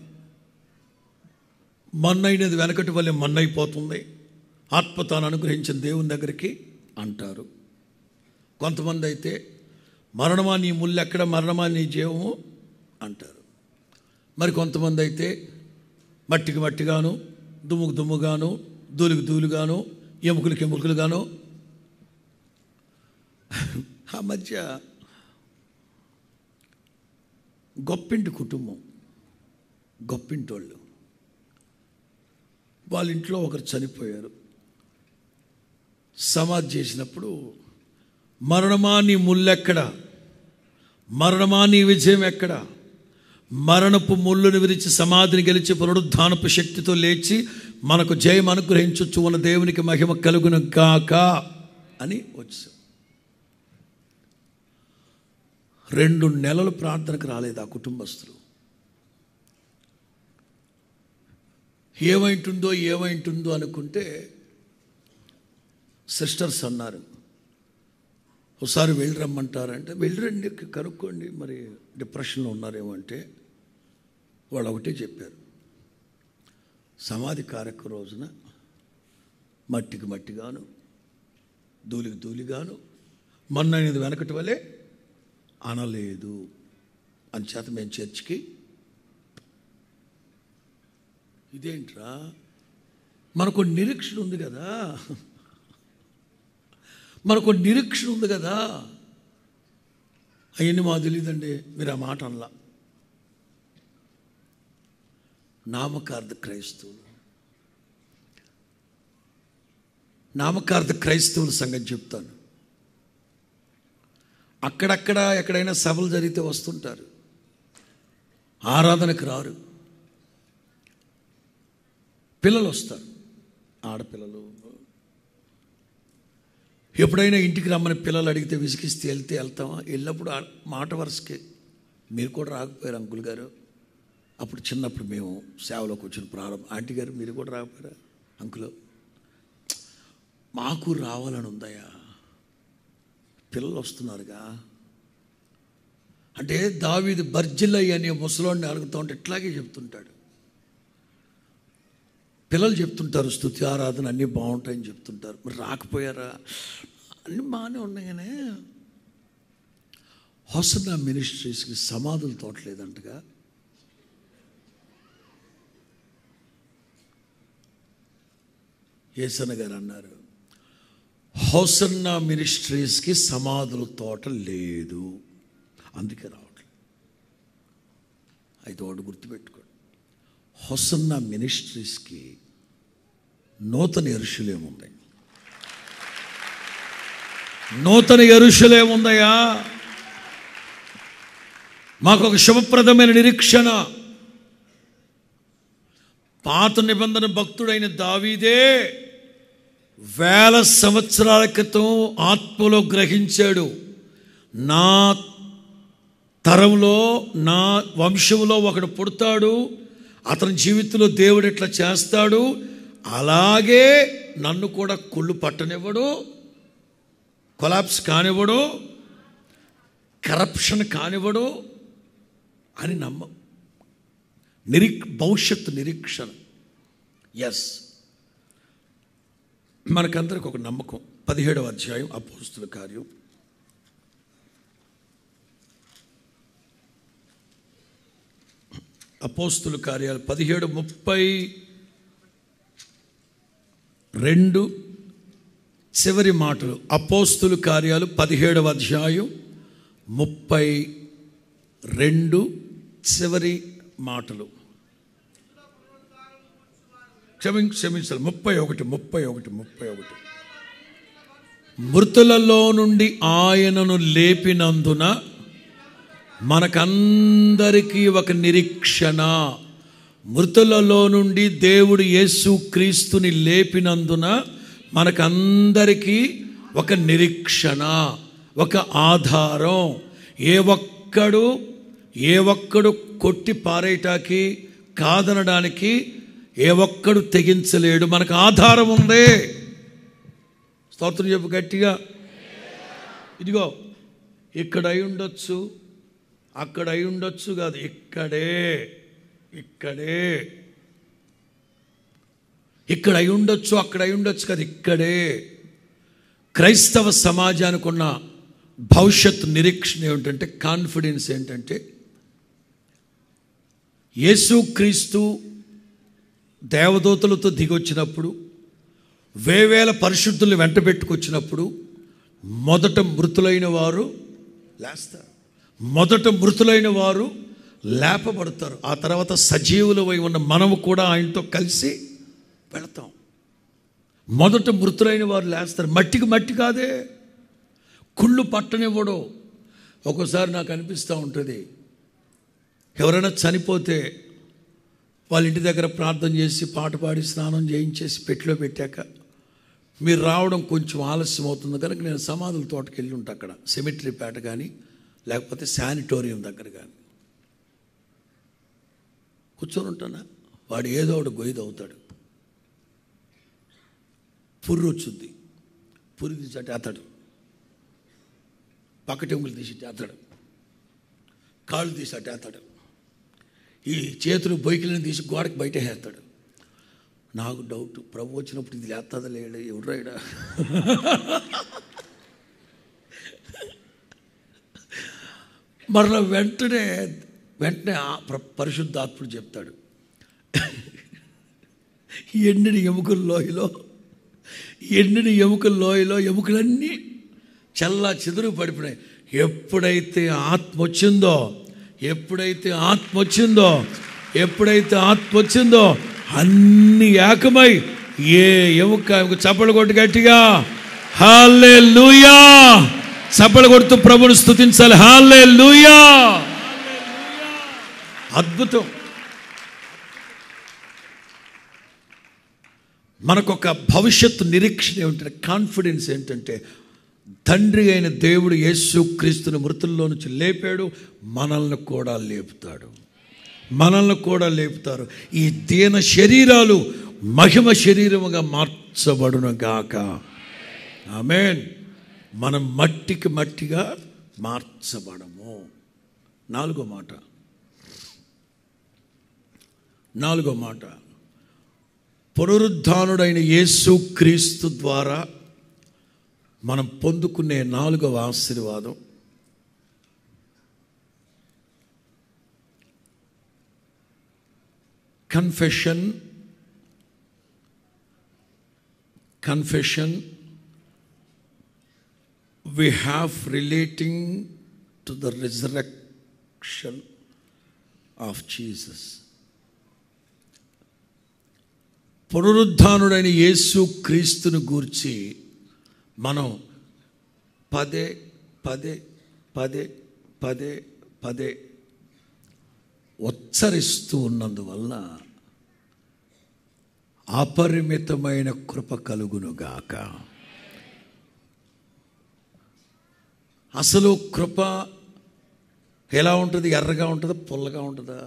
మన్నైనది వెనకటి వల్లే మన్నైపోతుంది ఆత్మ తాను అనుగ్రహించిన దేవుని దగ్గరికి అంటారు కొంతమంది అయితే మరణమా నీ ముళ్ళు ఎక్కడ మరణమా నీ జీవము అంటారు మరి కొంతమంది అయితే మట్టికి మట్టిగాను దుమ్ముకు దుమ్ముగాను దూలికి దూలుగాను ఎముకలకి ఎముకలుగాను ఆ మధ్య గొప్పింటి కుటుంబం గొప్పింటి వాళ్ళు వాళ్ళ ఇంట్లో ఒకరు చనిపోయారు సమాధి చేసినప్పుడు మరణమా నీ ముళ్ళెక్కడ మరణమా నీ విజయం ఎక్కడ మరణపు ముళ్ళును విరిచి సమాధిని గెలిచి పునరుద్ధానపు శక్తితో లేచి మనకు జయం అనుగ్రహించొచ్చు ఉన్న దేవునికి మహిమ కలుగును గాక అని వచ్చాం రెండు నెలలు ప్రార్థనకు రాలేదు ఆ కుటుంబస్తులు ఏమైంటుందో ఏమైంటుందో అనుకుంటే సిస్టర్స్ అన్నారు ఒకసారి వెళ్ళి రమ్మంటారంటే వెళ్ళిరండి కనుక్కోండి మరి డిప్రెషన్లో ఉన్నారేమో అంటే వాళ్ళు ఒకటే చెప్పారు సమాధి కార్యక్రమం రోజున మట్టికి మట్టిగాను ధూళికి ధూళిగాను మొన్న అనేది వెనకటి వలె అనలేదు అని చేత మేము చర్చికి ఇదేంట్రా మనకు నిరీక్షణ ఉంది కదా మనకు నిరీక్షణ ఉంది కదా అవన్నీ మాకు తెలియదండి మీరు ఆ మాట అనలా నామకార్థ క్రైస్తవులు నామకార్థ క్రైస్తవుల సంగతి చెప్తాను అక్కడక్కడ ఎక్కడైనా సభలు జరిగితే వస్తుంటారు ఆరాధనకు రారు పిల్లలు వస్తారు ఆడపిల్లలు ఎప్పుడైనా ఇంటికి రమ్మని పిల్లలు అడిగితే విసిగిస్తే వెళ్తే వెళ్తామా వెళ్ళినప్పుడు ఆ మాట వరుసకే మీరు కూడా రాకపోయారు అంకుల్ గారు అప్పుడు చిన్నప్పుడు మేము సేవలోకి వచ్చిన ప్రారంభం ఆంటీ గారు మీరు కూడా రాకపోయారా అంకులు మాకు రావాలని ఉందయ్యా పిల్లలు వస్తున్నారుగా అంటే దావీది బర్జిల్లయ్య అనే ముసలోడిని అడుగుతూ ఉంటే ఇట్లాగే చెప్తుంటాడు పిల్లలు చెప్తుంటారు స్థుతి ఆరాధన అన్నీ బాగుంటాయని చెప్తుంటారు మరి రాకపోయారా అన్నీ బాగానే ఉన్నాయి కానీ హొసన మినిస్ట్రీస్కి సమాధులు తోటలేదంటగా ఏసన్న గారు అన్నారు హోసన్న మినిస్ట్రీస్కి సమాధుల తోట లేదు అందుకే రావట్లేదు అయితే ఒకటి గుర్తుపెట్టుకోండి హొసన్న మినిస్ట్రీస్కి నూతన ఎరుషులేముంది నూతన ఎరుషులేముందయా మాకు ఒక శుభప్రదమైన నిరీక్షణ పాత నిబంధన భక్తుడైన దావీదే వేల సంవత్సరాల క్రితం ఆత్మలో గ్రహించాడు నా తరంలో నా వంశంలో ఒకడు పుడతాడు అతని జీవితంలో దేవుడు ఇట్లా చేస్తాడు అలాగే నన్ను కూడా కుళ్ళు పట్టనివ్వడు కొలాప్స్ కానివ్వడు కరప్షన్ కానివ్వడు అని నమ్మ నిరీక్ భవిష్యత్తు నిరీక్షణ ఎస్ మనకందరికి ఒక నమ్మకం పదిహేడవ అధ్యాయం అపోస్తుల కార్యం అపోస్తుల కార్యాలు పదిహేడు ముప్పై రెండు చివరి మాటలు అపోస్తుల కార్యాలు పదిహేడవ అధ్యాయం ముప్పై రెండు చివరి మాటలు క్షమి క్షమించాలి ముప్పై ఒకటి ముప్పై ఒకటి ముప్పై ఒకటి మృతులలో నుండి ఆయనను లేపినందున మనకందరికీ ఒక నిరీక్షణ మృతులలో నుండి దేవుడు యేసు క్రీస్తుని లేపినందున మనకందరికీ ఒక నిరీక్షణ ఒక ఆధారం ఏ ఒక్కడు ఏ ఒక్కడు కొట్టి పారేయటానికి కాదనడానికి ఏ ఒక్కడు తెగించలేడు మనకు ఆధారం ఉంది స్తోత్రం చెప్పు గట్టిగా ఇదిగో ఇక్కడ అయి ఉండొచ్చు అక్కడ అయి ఉండొచ్చు కాదు ఇక్కడే ఇక్కడే ఇక్కడ అయి ఉండొచ్చు అక్కడ అయి ఉండొచ్చు కాదు ఇక్కడే క్రైస్తవ సమాజానికి ఉన్న భవిష్యత్ నిరీక్షణ ఏమిటంటే కాన్ఫిడెన్స్ ఏంటంటే యేసుక్రీస్తు దేవదూతలతో దిగొచ్చినప్పుడు వేవేల పరిశుద్ధుల్ని వెంట పెట్టుకొచ్చినప్పుడు మొదట మృతులైన వారు లేస్తారు మొదట మృతులైన వారు లేపబడతారు ఆ తర్వాత సజీవులమై ఉన్న మనము కూడా ఆయనతో కలిసి వెళతాం మొదట మృతులైన వారు లేస్తారు మట్టికి మట్టి కాదే కుళ్ళు పట్టనివ్వడు ఒక్కోసారి నాకు అనిపిస్తూ ఉంటుంది ఎవరైనా చనిపోతే వాళ్ళ ఇంటి దగ్గర ప్రార్థన చేసి పాట పాడి స్నానం చేయించేసి పెట్టిలో పెట్టాక మీరు రావడం కొంచెం ఆలస్యం అవుతుంది కనుక నేను సమాధుల తోటకి వెళ్ళి ఉంటా అక్కడ సెమిటరీ పేట కానీ లేకపోతే శానిటోరియం దగ్గర కానీ కూర్చొని ఉంటానా వాడు ఏదో ఒకటి గొయ్యి అవుతాడు పుర్రు వచ్చుద్ది పురి తీసి అటు అతడు పక్కటెముకలు తీసి ఇటు అతడు కాళ్ళు తీసి అటు అతడు ఈ చేతులు బొయ్కిలను తీసి గోడకి బయట వేస్తాడు నాకు డౌట్ ప్రభు వచ్చినప్పుడు ఇది లేస్తుందా లేడు ఎవరాయిడా మరలా వెంటనే వెంటనే ఆ ప్ర- పరిశుద్ధాత్ముడు చెప్తాడు ఎండిన ఎముకల లోయలో ఎండిన ఎముకల లోయలో ఎముకలన్నీ చల్లా చెదురు పడిపోయినాయి ఎప్పుడైతే ఆత్మ వచ్చిందో ఎప్పుడైతే ఆత్మ వచ్చిందో ఎప్పుడైతే ఆత్మ వచ్చిందో అన్ని ఏకమై ఏ ఎముక ఎముక చప్పలు కొట్టు గట్టిగా హాలే లూయా చప్పలు కొడుతూ ప్రభుని స్థుతించాలి హాలే లూయా అద్భుతం మనకొక భవిష్యత్తు నిరీక్షణ ఏమిటంటే కాన్ఫిడెన్స్ ఏంటంటే తండ్రి అయిన దేవుడు యేసు క్రీస్తుని మృతుల్లో నుంచి లేపాడు మనల్ని కూడా లేపుతాడు మనల్ని కూడా లేపుతారు ఈ దీన శరీరాలు మహిమ శరీరముగా మార్చబడును గాక ఆమెన్ మనం మట్టికి మట్టిగా మార్చబడము నాలుగో మాట నాలుగో మాట పునరుద్ధానుడైన యేసు క్రీస్తు ద్వారా మనం పొందుకునే నాలుగవ ఆశీర్వాదం confession confession we have relating to the resurrection of Jesus. పునరుద్ధానుడైన యేసు క్రీస్తును గూర్చి మనం పదే పదే పదే పదే పదే ఉచ్చరిస్తూ ఉన్నందువల్ల అపరిమితమైన కృప కలుగునుగాక అసలు కృప ఎలా ఉంటుంది ఎర్రగా ఉంటుందా పుల్లగా ఉంటుందా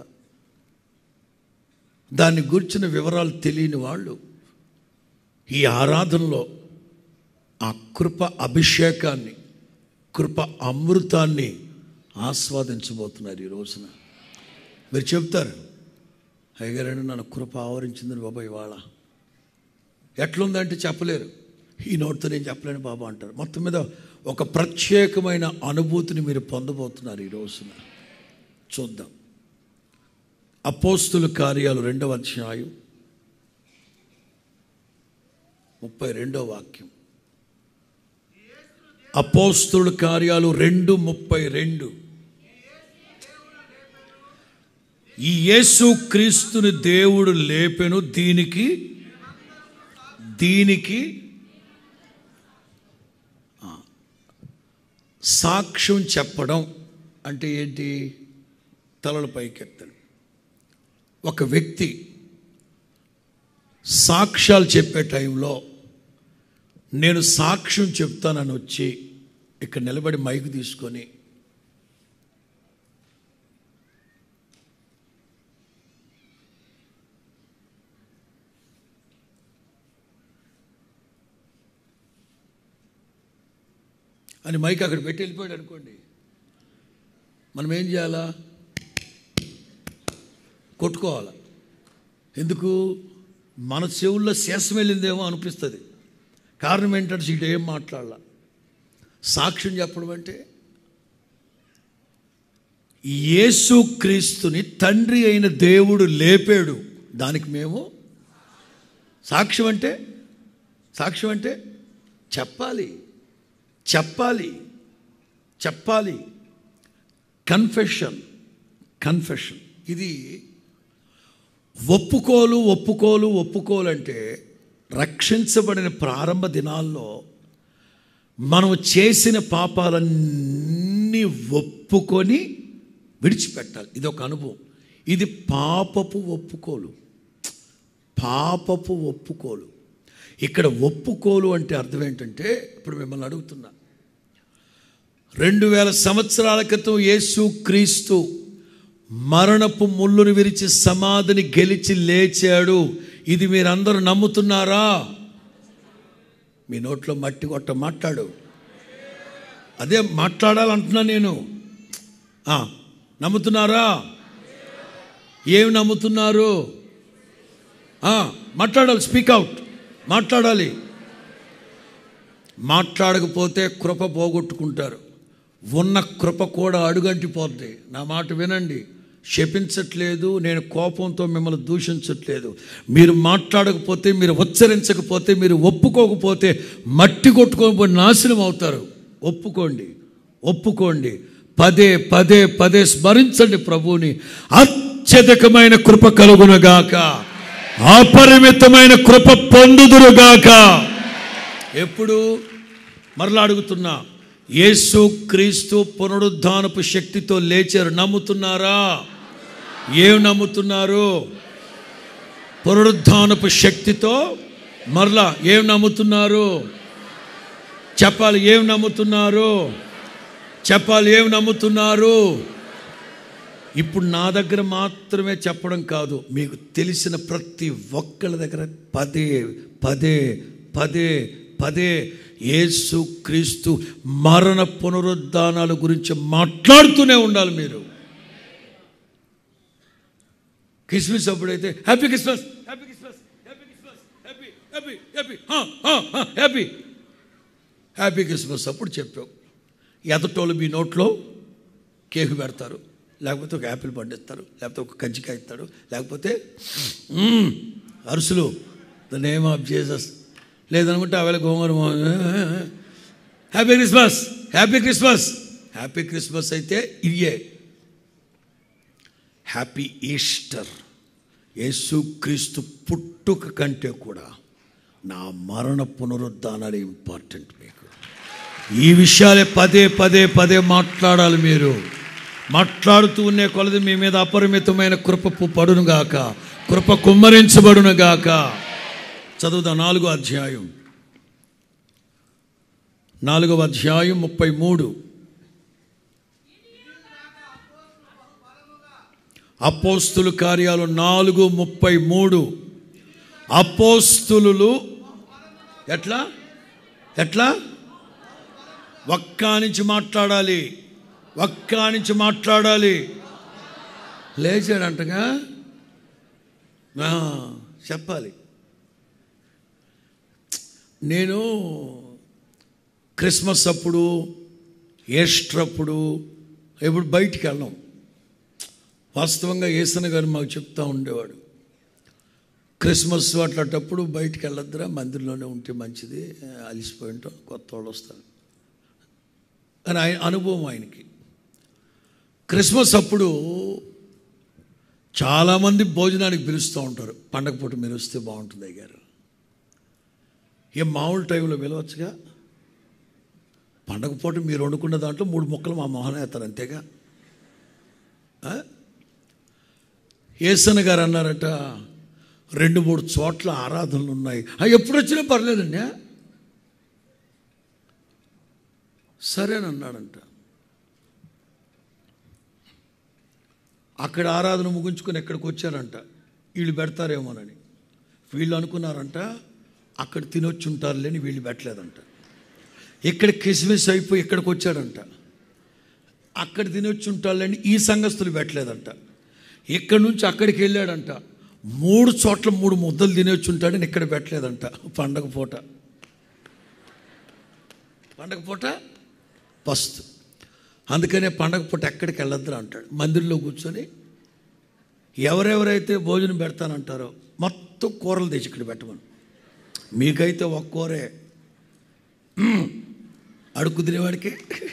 దాన్ని గురించిన వివరాలు తెలియని వాళ్ళు ఈ ఆరాధనలో ఆ కృప అభిషేకాన్ని కృప అమృతాన్ని ఆస్వాదించబోతున్నారు ఈ రోజున మీరు చెప్తారు అయ్యగారండి నన్ను కృప ఆవరించిందని బాబా ఇవాళ ఎట్లుందంటే చెప్పలేరు ఈ నోటితో నేను చెప్పలేను బాబా అంటారు మొత్తం మీద ఒక ప్రత్యేకమైన అనుభూతిని మీరు పొందబోతున్నారు ఈ రోజున చూద్దాం అపోస్తుల కార్యాలు రెండవ అధ్యాయం ముప్పై రెండవ వాక్యం అపోస్తుల కార్యాలు రెండు ముప్పై రెండు ఈ యేసు క్రీస్తుని దేవుడు లేపెను దీనికి దీనికి ఆ, సాక్ష్యం చెప్పడం అంటే ఏంటి తలలు పైకెత్తడం ఒక వ్యక్తి సాక్ష్యాలు చెప్పే టైంలో నేను సాక్ష్యం చెప్తానని వచ్చి ఇక్కడ నిలబడి మైకు తీసుకొని అని మైక్ అక్కడ పెట్టి వెళ్ళిపోయాడు అనుకోండి మనం ఏం చేయాలా కొట్టుకోవాలి ఎందుకు మన చెవుల్లో శేషం వెళ్ళిందేమో అనిపిస్తుంది కారణం ఏంటంటే ఇటు ఏం మాట్లాడాల సాక్ష్యం చెప్పడం అంటే యేసు క్రీస్తుని తండ్రి అయిన దేవుడు లేపాడు దానికి మేము సాక్ష్యం అంటే సాక్ష్యం అంటే చెప్పాలి చెప్పాలి చెప్పాలి కన్ఫెషన్ కన్ఫెషన్ ఇది ఒప్పుకోలు ఒప్పుకోలు ఒప్పుకోలు అంటే రక్షించబడిన ప్రారంభ దినాల్లో మనం చేసిన పాపాలన్నీ ఒప్పుకొని విడిచిపెట్టాలి ఇది ఒక అనుభవం ఇది పాపపు ఒప్పుకోలు పాపపు ఒప్పుకోలు ఇక్కడ ఒప్పుకోలు అంటే అర్థం ఏంటంటే ఇప్పుడు మిమ్మల్ని అడుగుతున్నా రెండు వేల సంవత్సరాల క్రితం యేసు క్రీస్తు మరణపు ముళ్ళును విరిచి సమాధిని గెలిచి లేచాడు ఇది మీరందరూ నమ్ముతున్నారా మీ నోట్లో మట్టి కొట్ట మాట్లాడు అదే మాట్లాడాలంటున్నా నేను ఆ, నమ్ముతున్నారా ఏమి నమ్ముతున్నారు ఆ, మాట్లాడాలి స్పీక్ అవుట్ మాట్లాడాలి మాట్లాడకపోతే కృప పోగొట్టుకుంటారు ఉన్న కృప కూడా అడుగంటిపోద్ది నా మాట వినండి శపించట్లేదు నేను కోపంతో మిమ్మల్ని దూషించట్లేదు మీరు మాట్లాడకపోతే మీరు ఉచ్చరించకపోతే మీరు ఒప్పుకోకపోతే మట్టి కొట్టుకొని నాశనం అవుతారు ఒప్పుకోండి ఒప్పుకోండి పదే పదే పదే స్మరించండి ప్రభువుని అత్యధికమైన కృప కలుగునుగాక అపరిమితమైన కృప పొందుదురుగాక ఎప్పుడు మరలా అడుగుతున్నా యేసు క్రీస్తు పునరుద్ధానపు శక్తితో లేచారు నమ్ముతున్నారా ఏం నమ్ముతున్నారు పునరుద్ధానపు శక్తితో మరలా ఏం నమ్ముతున్నారు చెప్పాలి ఏం నమ్ముతున్నారు చెప్పాలి ఏం నమ్ముతున్నారు ఇప్పుడు నా దగ్గర మాత్రమే చెప్పడం కాదు మీకు తెలిసిన ప్రతి ఒక్కళ్ళ దగ్గర పదే పదే పదే పదే యేసు క్రీస్తు మరణ పునరుద్ధానాల గురించి మాట్లాడుతూనే ఉండాలి మీరు క్రిస్మస్ అప్పుడైతే happy Christmas happy Christmas happy Christmas happy happy happy happy happy Christmas అప్పుడు చెప్పావు ఎదటోళ్ళు మీ నోట్లో కేక్ పెడతారు లేకపోతే ఒక యాపిల్ పండిస్తారు లేకపోతే ఒక కజ్జికాయ ఇస్తాడు లేకపోతే "మ్మ్, అరుసులు ద నేమ్ ఆఫ్ జీసస్ లేదనుకుంటే ఆవేళ gongura happy Christmas happy Christmas happy Christmas అయితే ఇయ్యే హ్యాపీ ఈస్టర్ యేసుక్రీస్తు పుట్టుక కంటే కూడా నా మరణ పునరుద్ధానాలు ఇంపార్టెంట్ మీకు ఈ విషయాలే పదే పదే పదే మాట్లాడాలి మీరు మాట్లాడుతూ ఉండే కొలది మీ మీద అపరిమితమైన కృప పు- పడునుగాక కృప కుమ్మరించబడునుగాక చదువుదా నాలుగో అధ్యాయం నాలుగవ అధ్యాయం ముప్పై మూడు అపోస్తుల కార్యాలు నాలుగు ముప్పై మూడు అపోస్తులు ఎట్లా ఎట్లా ఒక్క నుంచి మాట్లాడాలి ఒక్క నుంచి మాట్లాడాలి లేచాడంటగా ఆ, చెప్పాలి నేను క్రిస్మస్ అప్పుడు ఈస్టర్ అప్పుడు ఎప్పుడు బయటికి వెళ్ళాం వాస్తవంగా ఏసన గారు మాకు చెప్తా ఉండేవాడు క్రిస్మస్ అట్లాంటప్పుడు బయటికి వెళ్ళొద్దురా మందిరంలోనే ఉంటే మంచిది అలిసిపోయి ఉంటాం కొత్త వాళ్ళు వస్తారు అని ఆయన అనుభవం ఆయనకి క్రిస్మస్ అప్పుడు చాలామంది భోజనానికి పిలుస్తూ ఉంటారు పండగ పూట మీరు వస్తే బాగుంటుంది అయ్యారు ఏ మామూలు టైంలో పిలవచ్చుగా పండగ పూట మీరు వండుకున్న దాంట్లో మూడు మొక్కలు మా మొహన వేస్తారు అంతేగా ఆ? ఏసన్న గారు అన్నారట రెండు మూడు చోట్ల ఆరాధనలు ఉన్నాయి అవి ఎప్పుడు వచ్చినా పర్లేదండి సరేనన్నాడంట అక్కడ ఆరాధన ముగించుకొని ఎక్కడికి వచ్చారంట వీళ్ళు పెడతారేమోనని వీళ్ళు అనుకున్నారంట అక్కడ తినొచ్చి ఉంటారు లేని వీళ్ళు పెట్టలేదంట ఇక్కడ కిస్మిస్ అయిపోయి ఇక్కడికి వచ్చాడంట అక్కడ తినొచ్చి ఉంటారులేని ఈ సంఘస్థులు పెట్టలేదంట ఇక్కడి నుంచి అక్కడికి వెళ్ళాడంట మూడు చోట్ల మూడు ముద్దలు తినొచ్చి ఉంటాడని ఇక్కడ పెట్టలేదంట పండగ పూట పండగ పూట పస్తు అందుకనే పండగ పూట ఎక్కడికి వెళ్ళొద్దురా అంటాడు మందిరంలో కూర్చొని ఎవరెవరైతే భోజనం పెడతానంటారో మొత్తం కూరలు తెచ్చి ఇక్కడ పెట్టమను మీకైతే ఒక కూరే మ్మ్. అడుగు తినేవాడికి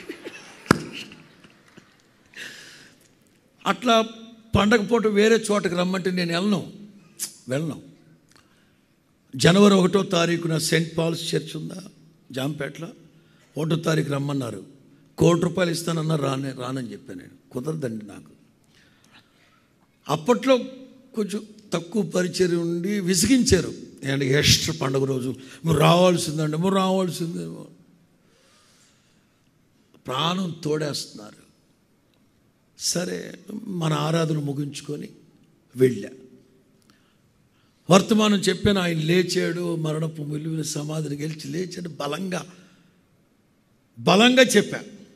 అట్లా పండగ పూట వేరే చోటకి రమ్మంటే నేను వెళ్ళను వెళ్ళను జనవరి ఒకటో తారీఖున సెయింట్ పాల్స్ చర్చ్ ఉందా జాంపేటలో ఒకటో తారీఖు రమ్మన్నారు కోటి రూపాయలు ఇస్తానన్నారు రానే రానని చెప్పాను నేను కుదరదండి నాకు అప్పట్లో కొంచెం తక్కువ పరిచయం ఉండి విసిగించారు ఏంటంటే ఎస్టర్ పండుగ రోజు మీరు రావాల్సిందండి మీరు రావాల్సిందే ప్రాణం తోడేస్తున్నారు సరే మన ఆరాధన ముగించుకొని వెళ్ళా వర్తమానం చెప్పాను ఆయన లేచాడు మరణపు మిలువిన సమాధిని గెలిచి లేచాడు బలంగా బలంగా చెప్పా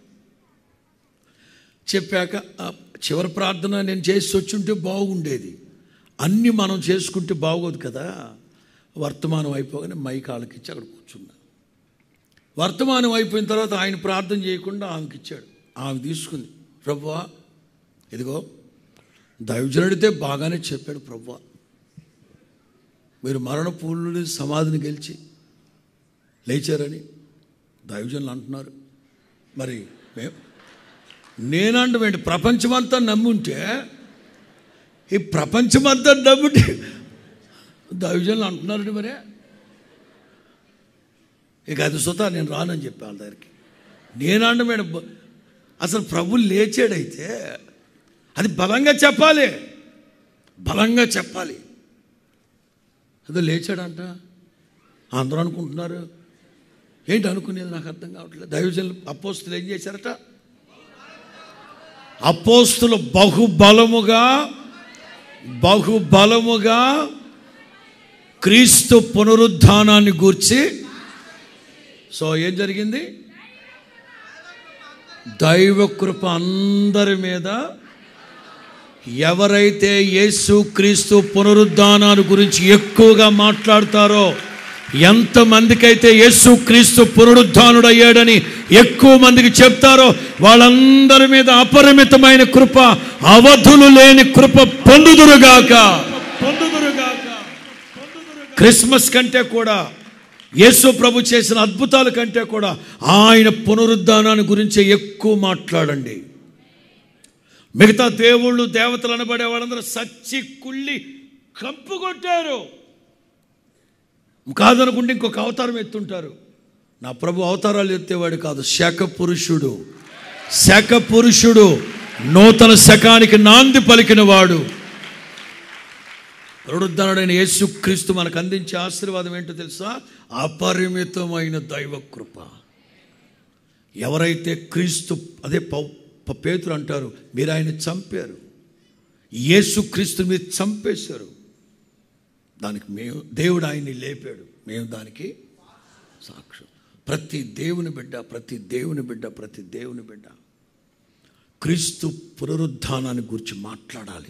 చెప్పాక ఆ చివరి ప్రార్థన నేను చేసి వచ్చుంటే బాగుండేది అన్నీ మనం చేసుకుంటే బాగోదు కదా వర్తమానం అయిపోగానే మైక్ ఆలకిచ్చి అక్కడ కూర్చున్నా వర్తమానం అయిపోయిన తర్వాత ఆయన ప్రార్థన చేయకుండా ఆమెకి ఇచ్చాడు ఆమె తీసుకుంది ప్రభువా ఇదిగో దైవజనుడితే బాగానే చెప్పాడు ప్రభువా మీరు మరణ పూలు సమాధిని గెలిచి లేచారని దైవజనులు అంటున్నారు మరి మేము నేనంటే ప్రపంచమంతా నమ్ముంటే ఈ ప్రపంచమంతా నమ్ముంటే దైవజనులు అంటున్నారండి మరే ఇక అది సుతా నేను రానని చెప్పి వాళ్ళ దగ్గరికి నేనంటే మేడం అసలు ప్రభు లేచాడైతే అది బలంగా చెప్పాలి బలంగా చెప్పాలి అదో లేచాడంట అందరూ అనుకుంటున్నారు ఏంటి అనుకునేది నాకు అర్థం కావట్లేదు దైవజనులు అపోస్తులు ఏం చేశారట అపోస్తులు బహుబలముగా బహుబలముగా క్రీస్తు పునరుద్ధానాన్ని గూర్చి సో ఏం జరిగింది దైవ కృప అందరి మీద ఎవరైతే యేసు క్రీస్తు పునరుద్ధానాన్ని గురించి ఎక్కువగా మాట్లాడతారో ఎంతమందికైతే యేసు క్రీస్తు పునరుద్ధానుడు అయ్యాడని ఎక్కువ మందికి చెప్తారో వాళ్ళందరి మీద అపరిమితమైన కృప అవధులు లేని కృప పొందుదురుగాక పొందుదురుగాక క్రిస్మస్ కంటే కూడా యేసు ప్రభు చేసిన అద్భుతాల కంటే కూడా ఆయన పునరుద్ధానాన్ని గురించి ఎక్కువ మాట్లాడండి మిగతా దేవుళ్ళు దేవతలు అనబడే వాళ్ళందరూ సచ్చి కుళ్ళి కంపు కొట్టారు కాదనుకుంటే ఇంకొక అవతారం ఎత్తుంటారు నా ప్రభు అవతారాలు ఎత్తేవాడు కాదు శక పురుషుడు శక పురుషుడు నూతన శకానికి నాంది పలికిన వాడు పునరుద్ధరణైన యేసుక్రీస్తు మనకు అందించే ఆశీర్వాదం ఏంటో తెలుసా అపరిమితమైన దైవ కృప ఎవరైతే క్రీస్తు అదే పౌ ప- పేతురు అంటారు మీరు ఆయన చంపారు యేసుక్రీస్తు మీరు చంపేశారు దానికి మేము దేవుడు ఆయన్ని లేపాడు మేము దానికి సాక్ష్యం ప్రతి దేవుని బిడ్డ ప్రతి దేవుని బిడ్డ ప్రతి దేవుని బిడ్డ క్రీస్తు పునరుద్ధానాన్ని గురించి మాట్లాడాలి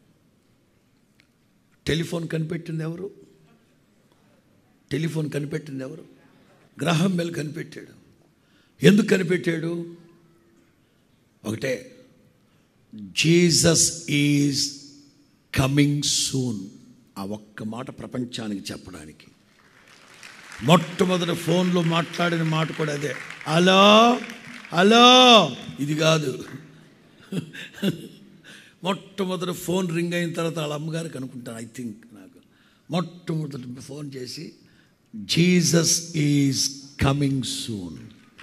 టెలిఫోన్ కనిపెట్టింది ఎవరు టెలిఫోన్ కనిపెట్టింది ఎవరు గ్రహం బెల్ కనిపెట్టాడు ఎందుకు కనిపెట్టాడు ఒకటే జీసస్ ఈజ్ కమింగ్ సూన్ ఆ ఒక్క మాట ప్రపంచానికి చెప్పడానికి మొట్టమొదటి ఫోన్లో మాట్లాడిన మాట కూడా అదే హలో హలో ఇది కాదు మొట్టమొదటి ఫోన్ రింగ్ అయిన తర్వాత వాళ్ళ అమ్మగారికి అనుకుంటాను ఐ థింక్ నాకు మొట్టమొదటి ఫోన్ చేసి జీసస్ ఈజ్ కమింగ్ సూన్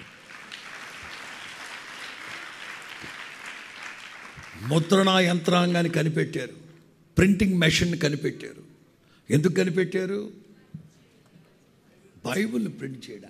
ముద్రణా యంత్రాంగాన్ని కనిపెట్టారు ప్రింటింగ్ మెషిన్ కనిపెట్టారు ఎందుకు కనిపెట్టారు బైబిల్ని ప్రింట్ చేయడానికి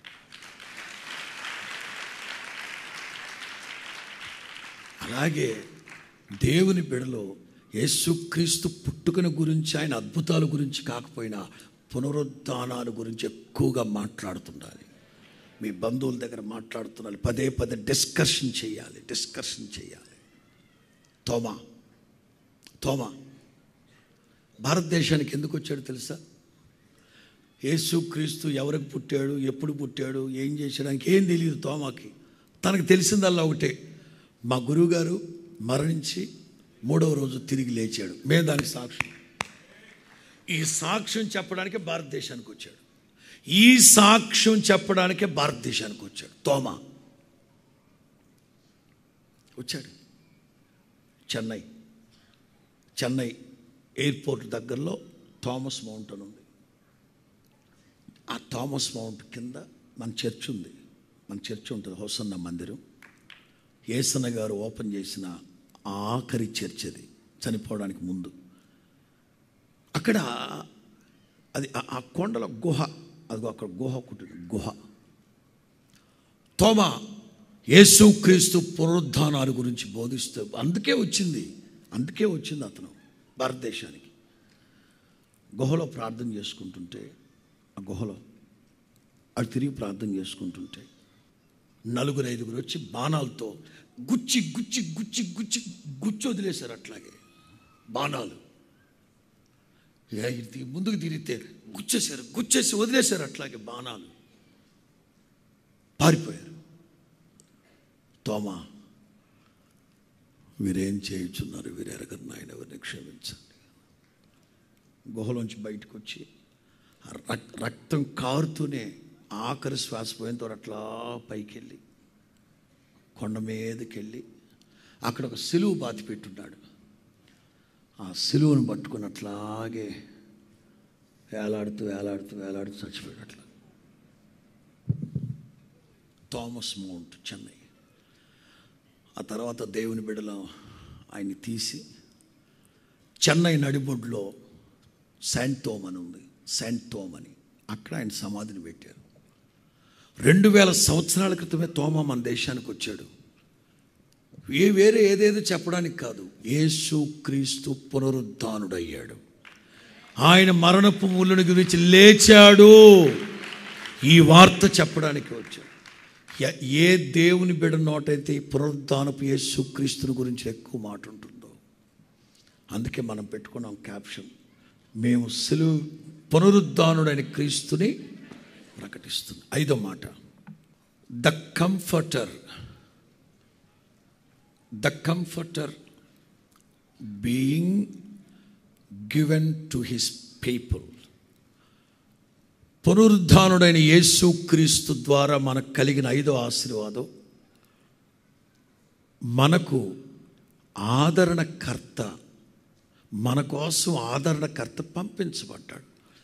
అలాగే దేవుని బిడలో యేసుక్రీస్తు పుట్టుకను గురించి ఆయన అద్భుతాల గురించి కాకపోయినా పునరుద్ధానాల గురించి ఎక్కువగా మాట్లాడుతుండాలి మీ బంధువుల దగ్గర మాట్లాడుతుండాలి పదే పదే డిస్కషన్ చేయాలి డిస్కషన్ చేయాలి తోమా తోమా భారతదేశానికి ఎందుకు వచ్చాడు తెలుసా యేసుక్రీస్తు ఎవరికి పుట్టాడు ఎప్పుడు పుట్టాడు ఏం చేసడానికి ఏం తెలియదు తోమాకి తనకు తెలిసిందల్లా ఒకటే మా గురువుగారు మరణించి మూడవ రోజు తిరిగి లేచాడు మేము దానికి సాక్ష్యం ఈ సాక్ష్యం చెప్పడానికే భారతదేశానికి వచ్చాడు ఈ సాక్ష్యం చెప్పడానికే భారతదేశానికి వచ్చాడు తోమా వచ్చాడు చెన్నై చెన్నై ఎయిర్పోర్ట్ దగ్గరలో థామస్ మౌంటైన్ ఉంది ఆ థామస్ మౌంట్ కింద మన చర్చ్ ఉంది మన చర్చ్ ఉంటుంది హోసన్న మందిరం ఏసన్న గారు ఓపెన్ చేసిన ఆఖరి చర్చ్ అది చనిపోవడానికి ముందు అక్కడ అది ఆ- ఆ కొండల గుహ అది అక్కడ గుహ ఒకటి ఉంది, గుహ తోమా యేసుక్రీస్తు పునరుద్ధానాల గురించి బోధిస్తూ అందుకే వచ్చింది అందుకే వచ్చింది అతను భారతదేశానికి గుహలో ప్రార్థన చేసుకుంటుంటే ఆ గుహలో అటు తిరిగి ప్రార్థన చేసుకుంటుంటే నలుగురు ఐదుగురు వచ్చి బాణాలతో గుచ్చి గుచ్చి గుచ్చి గుచ్చి గుచ్చి వదిలేశారు అట్లాగే బాణాలు ఇక ఇటు తిరిగి ముందుకు తిరిగితే గుచ్చేశారు గుచ్చేసి వదిలేశారు అట్లాగే బాణాలు పారిపోయారు తోమా వీరేం చేయుచున్నారు వీరెరగరు నాయన ఎవరిని క్షమించండి గుహలోంచి బయటకు వచ్చి ఆ రక్- రక్తం కారుతూనే ఆఖరి శ్వాస పోయిన తర్వాత అట్లా పైకి వెళ్ళి కొండ మీదకి వెళ్ళి అక్కడ ఒక సిలువు బాతి పెట్టున్నాడు ఆ సిలువును పట్టుకుని అట్లాగే వేలాడుతూ వేలాడుతూ వేలాడుతూ చచ్చిపోయాడు అట్లా థామస్ మౌంట్ చెన్నై ఆ తర్వాత దేవుని బిడ్డలో ఆయన్ని తీసి చెన్నై నడిబొడ్లో శాంట్ తోమ్ అని ఉంది శాంట్ తోమ్ అని అక్కడ ఆయన సమాధిని పెట్టారు రెండు వేల సంవత్సరాల క్రితమే తోమ మన దేశానికి వచ్చాడు ఏ వేరే ఏదేదో చెప్పడానికి కాదు యేసు క్రీస్తు పునరుద్ధానుడయ్యాడు ఆయన మరణపు ముళ్ళని గురించి లేచాడు ఈ వార్త చెప్పడానికి వచ్చాడు ఎ- ఏ దేవుని బిడ్డ నోటైతే ఈ పునరుద్ధానపు యేసు క్రీస్తుని గురించి ఎక్కువ మాట ఉంటుందో అందుకే మనం పెట్టుకున్నాం క్యాప్షన్ మేము సెలువు పునరుద్ధానుడైన క్రీస్తుని ప్రకటిస్తుంది ఐదో మాట the comforter the comforter being given to his people పునరుద్ధానుడైన యేసు క్రీస్తు ద్వారా మనకు కలిగిన ఐదో ఆశీర్వాదం మనకు ఆదరణకర్త మన కోసం ఆదరణకర్త పంపించబడ్డాడు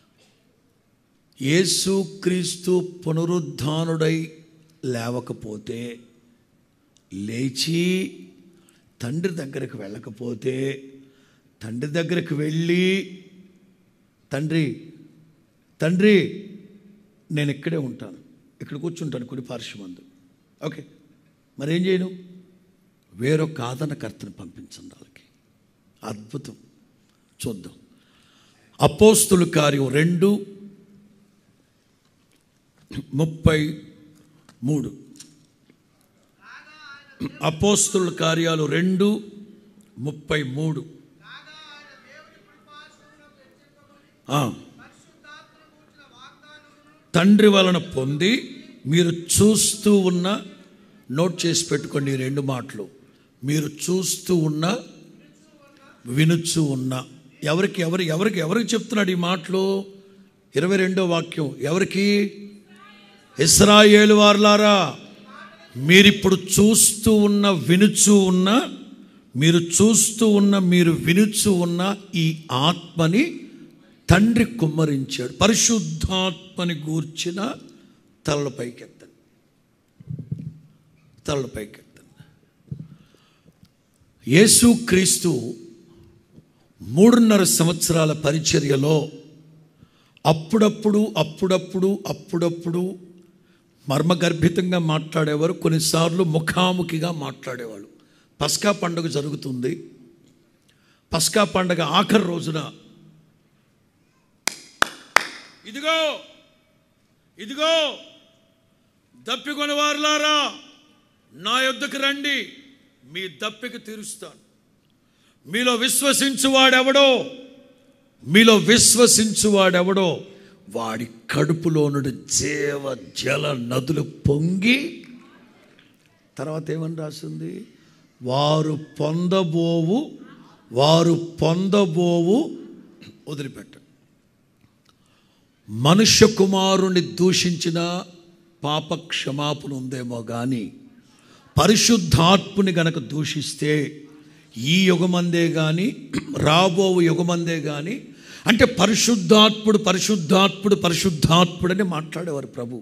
యేసు క్రీస్తు పునరుద్ధానుడై లేవకపోతే లేచి తండ్రి దగ్గరకు వెళ్ళకపోతే తండ్రి దగ్గరకు వెళ్ళి తండ్రి తండ్రి నేను ఇక్కడే ఉంటాను ఇక్కడ కూర్చుంటాను కుడి పార్శ్వమందు ఓకే మరేం చేయను వేరొక ఆదరణకర్తను పంపించండి వాళ్ళకి అద్భుతం చూద్దాం అపోస్తుల కార్యం రెండు ముప్పై మూడు అపోస్తుల కార్యాలు రెండు ముప్పై మూడు ఆ. తండ్రి వలన పొంది మీరు చూస్తూ ఉన్న నోట్ చేసి పెట్టుకోండి ఈ రెండు మాటలు మీరు చూస్తూ ఉన్న వినుచు ఉన్న ఎవరికి ఎవరు ఎవరికి ఎవరికి చెప్తున్నాడు ఈ మాటలు ఇరవై రెండో వాక్యం ఎవరికి ఇస్రాయేలు వార్లారా మీరిప్పుడు చూస్తూ ఉన్న వినుచు ఉన్న మీరు చూస్తూ ఉన్న మీరు వినుచు ఉన్న ఈ ఆత్మని తండ్రి కుమ్మరించాడు పరిశుద్ధాత్మని గూర్చిన తలల పైకెత్తండి తలల పైకెత్తండి యేసు క్రీస్తు మూడున్నర సంవత్సరాల పరిచర్యలో అప్పుడప్పుడు అప్పుడప్పుడు అప్పుడప్పుడు మర్మగర్భితంగా మాట్లాడేవారు కొన్నిసార్లు ముఖాముఖిగా మాట్లాడేవాళ్ళు పస్కా పండుగ జరుగుతుంది పస్కా పండుగ ఆఖరి రోజున ఇదిగో ఇదిగో దప్పికొని వారులారా నా యొద్దకు రండి మీ దప్పిక తీరుస్తాను మీలో విశ్వసించువాడెవడో మీలో విశ్వసించువాడెవడో వాడి కడుపులో నుండి జీవ జల నదులు పొంగి తర్వాత ఏమని రాసింది వారు పొందబోవు వారు పొందబోవు వదిలిపెట్టండి మనుష్య కుమారుని దూషించిన పాప క్షమాపణ ఉందేమో కానీ పరిశుద్ధాత్ముని గనక దూషిస్తే ఈ యుగమందే కానీ రాబో యుగమందే కానీ అంటే పరిశుద్ధాత్ముడు పరిశుద్ధాత్ముడు పరిశుద్ధాత్ముడు అని మాట్లాడేవారు ప్రభు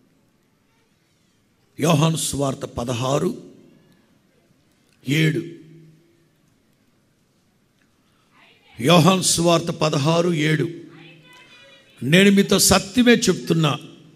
యోహాను స్వార్త పదహారు ఏడు యోహాను స్వార్త పదహారు ఏడు నేను మీతో సత్యమే చెప్తున్నా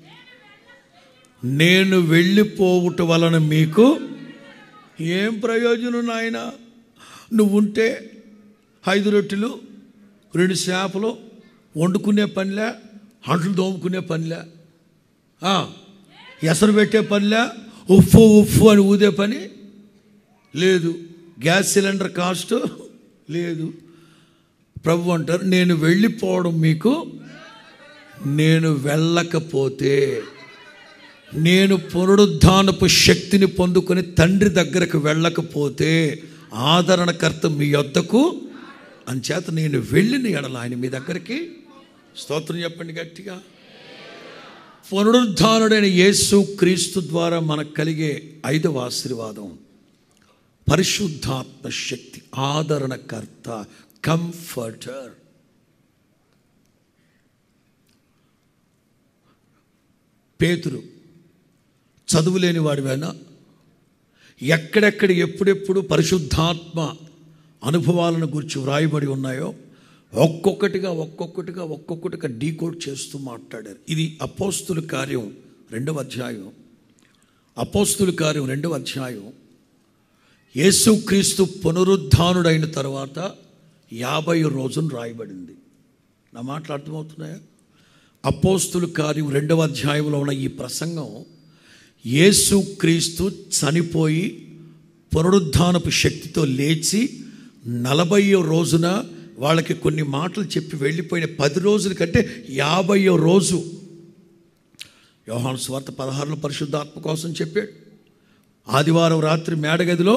నేను వెళ్ళిపోవుట వలన మీకు ఏం ప్రయోజనం నాయన నువ్వుంటే ఐదు రొట్టెలు రెండు చేపలు వండుకునే పనిలే అంట్లు దోముకునే పనిలే ఆ, ఎసరు పెట్టే పనిలే ఉప్పు ఉప్పు అని ఊదే పని లేదు గ్యాస్ సిలిండర్ కాస్ట్ లేదు ప్రభు అంటారు నేను వెళ్ళిపోవడం మీకు నేను వెళ్ళకపోతే నేను పునరుద్ధానపు శక్తిని పొందుకొని తండ్రి దగ్గరకు వెళ్ళకపోతే ఆదరణకర్త మీ యొద్దకు అంచేత నేను వెళ్ళిన ఎడల ఆయన మీ దగ్గరికి స్తోత్రం చెప్పండి గట్టిగా పునరుద్ధానుడైన యేసు క్రీస్తు ద్వారా మనకు కలిగే ఐదవ ఆశీర్వాదం పరిశుద్ధాత్మ శక్తి ఆదరణకర్త కంఫర్టర్ పేతురు చదువులేని వాడివైనా ఎక్కడెక్కడ ఎప్పుడెప్పుడు పరిశుద్ధాత్మ అనుభవాలను గురించి వ్రాయబడి ఉన్నాయో ఒక్కొక్కటిగా ఒక్కొక్కటిగా ఒక్కొక్కటిగా డీకోడ్ చేస్తూ మాట్లాడారు ఇది అపోస్తుల కార్యం రెండవ అధ్యాయం అపోస్తుల కార్యం రెండవ అధ్యాయం యేసుక్రీస్తు పునరుద్ధానుడైన తర్వాత యాభై రోజులు రాయబడింది నా మాటలు అర్థమవుతున్నాయా అపోస్తుల కార్యం రెండవ అధ్యాయంలో ఉన్న ఈ ప్రసంగం యేసుక్రీస్తు చనిపోయి పునరుద్ధానపు శక్తితో లేచి నలభైయో రోజున వాళ్ళకి కొన్ని మాటలు చెప్పి వెళ్ళిపోయిన పది రోజుల కంటే యాభైయో రోజు యోహాను స్వార్థ పదహారులో పరిశుద్ధాత్మ కోసం చెప్పాడు ఆదివారం రాత్రి మేడగదిలో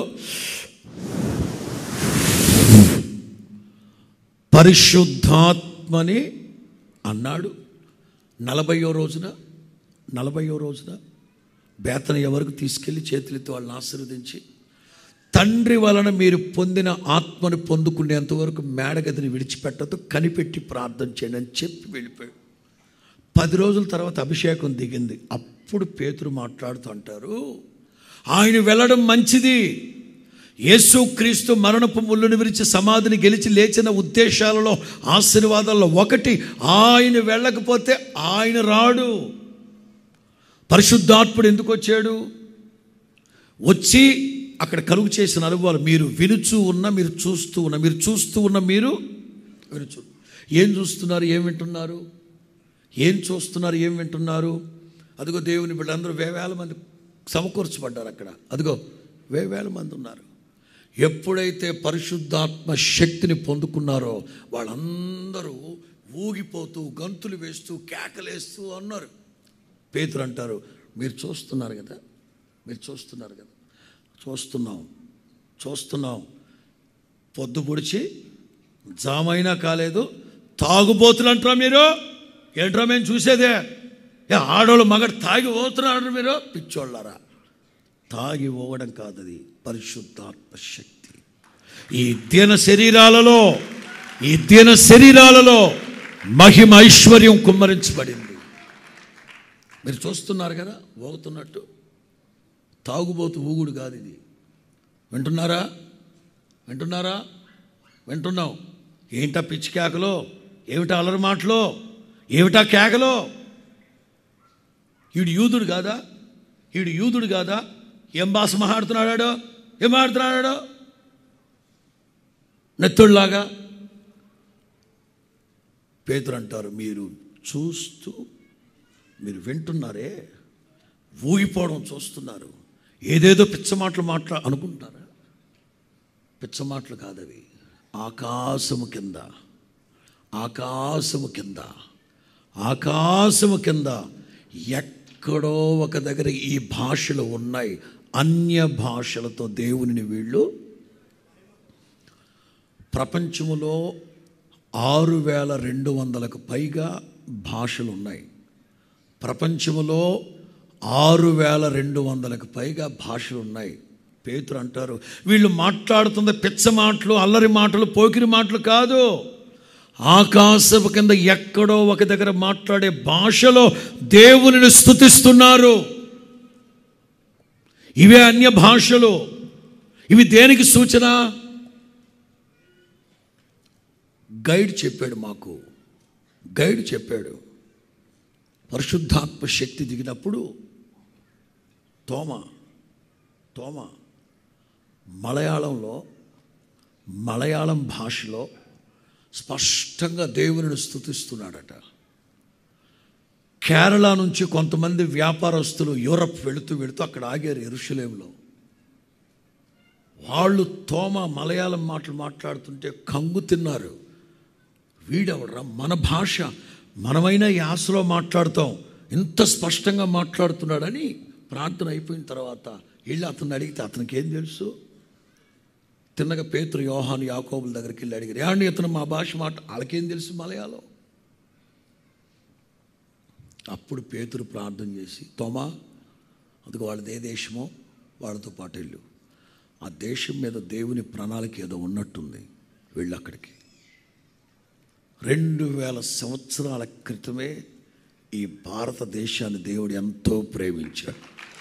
పరిశుద్ధాత్మని అన్నాడు నలభయో రోజున నలభయో రోజున బేతన ఎవరికి తీసుకెళ్ళి చేతులెత్తి వాళ్ళని ఆశీర్వదించి తండ్రి వలన మీరు పొందిన ఆత్మను పొందుకునేంత వరకు మేడగదిని విడిచిపెట్టదు కనిపెట్టి ప్రార్థన చేయండి అని చెప్పి వెళ్ళిపోయాడు పది రోజుల తర్వాత అభిషేకం దిగింది అప్పుడు పేతురు మాట్లాడుతూ అంటారు ఆయన వెళ్ళడం మంచిది యేసుక్రీస్తు మరణపు ముళ్ళును విరిచి సమాధిని గెలిచి లేచిన ఉద్దేశాలలో ఆశీర్వాదాల్లో ఒకటి ఆయన వెళ్ళకపోతే ఆయన రాడు పరిశుద్ధాత్ముడు ఎందుకు వచ్చాడు వచ్చి అక్కడ కలుగు చేసిన అనుభవాలు మీరు వినుచూ ఉన్న మీరు చూస్తూ ఉన్న మీరు చూస్తూ ఉన్న మీరు వినుచు ఏం చూస్తున్నారు ఏం వింటున్నారు ఏం చూస్తున్నారు ఏం వింటున్నారు అదిగో దేవుని బిడ్డలందరూ వేవేల మంది సమకూర్చబడ్డారు అక్కడ అదిగో వేవేల మంది ఉన్నారు ఎప్పుడైతే పరిశుద్ధాత్మ శక్తిని పొందుకున్నారో వాళ్ళందరూ ఊగిపోతూ గంతులు వేస్తూ కేకలేస్తూ అన్నారు పేతురు అంటారు మీరు చూస్తున్నారు కదా మీరు చూస్తున్నారు కదా చూస్తున్నాం చూస్తున్నాం పొద్దు పొడిచి జామైనా కాలేదు తాగుబోతులు అంటారా మీరు ఏంట్రా మేము చూసేదే ఏ ఆడోళ్ళు మగడు తాగి పోతున్నారు మీరు పిచ్చోళ్ళారా తాగి పోవడం కాదు అది పరిశుద్ధాత్మ శక్తి ఈ దిన శరీరాలలో ఈ దిన శరీరాలలో మహిమ ఐశ్వర్యం కుమ్మరించబడింది మీరు చూస్తున్నారు కదా ఊగుతున్నట్టు తాగుబోతు ఊగుడు కాదు ఇది వింటున్నారా వింటున్నారా వింటున్నాం ఏంటా పిచ్చి కేకలో ఏమిటా అలరి మాటలో ఏమిటా కేకలో ఈడు యూదుడు కాదా ఈడు యూదుడు కాదా ఏం భాష మాట్లాడుతున్నాడాడో ఏం మాట్లాడుతున్నాడాడో నెత్తుడిలాగా పేతురు అంటారు మీరు చూస్తూ మీరు వింటున్నారే ఊగిపోవడం చూస్తున్నారు ఏదేదో పిచ్చ మాటలు మాట్లా అనుకుంటున్నారా పిచ్చ మాటలు కాదవి ఆకాశము కింద ఆకాశము కింద ఆకాశము కింద ఎక్కడో ఒక దగ్గర ఈ భాషలు ఉన్నాయి అన్య భాషలతో దేవునిని వీళ్ళు ప్రపంచములో ఆరు వేల రెండు వందలకు పైగా భాషలు ఉన్నాయి ప్రపంచములో ఆరు వేల రెండు వందలకు పైగా భాషలు ఉన్నాయి పేతురు అంటారు వీళ్ళు మాట్లాడుతున్న పిచ్చ మాటలు అల్లరి మాటలు పోకిరి మాటలు కాదు ఆకాశపు కింద ఎక్కడో ఒక దగ్గర మాట్లాడే భాషలో దేవునిని స్థుతిస్తున్నారు ఇవే అన్య భాషలు ఇవి దేనికి సూచన గైడ్ చెప్పాడు మాకు గైడ్ చెప్పాడు పరిశుద్ధాత్మ శక్తి దిగినప్పుడు తోమ తోమ మలయాళంలో మలయాళం భాషలో స్పష్టంగా దేవునిని స్థుతిస్తున్నాడట కేరళ నుంచి కొంతమంది వ్యాపారస్తులు యూరప్ వెళుతూ వెళుతూ అక్కడ ఆగారు ఎరుషలేంలో వాళ్ళు తోమ మలయాళం మాటలు మాట్లాడుతుంటే కంగు తిన్నారు వీడెవడరా మన భాష మనమైనా యాసలో మాట్లాడతాం ఇంత స్పష్టంగా మాట్లాడుతున్నాడని ప్రార్థన అయిపోయిన తర్వాత వెళ్ళి అతన్ని అడిగితే అతనికి ఏం తెలుసు తిన్నగా పేతురు యోహాను యాకోబుల దగ్గరికి వెళ్ళి అడిగారు ఏమండి ఇతను మా భాష మాట వాళ్ళకేం తెలుసు మలయాళం అప్పుడు పేతురు ప్రార్థన చేసి తోమా అందుకు వాళ్ళది ఏ దేశమో వాళ్ళతో పాటు వెళ్ళు ఆ దేశం మీద దేవుని ప్రణాళిక ఏదో ఉన్నట్టుంది వెళ్ళు అక్కడికి రెండు వేల సంవత్సరాల క్రితమే ఈ భారతదేశాన్ని దేవుడు ఎంతో ప్రేమించాడు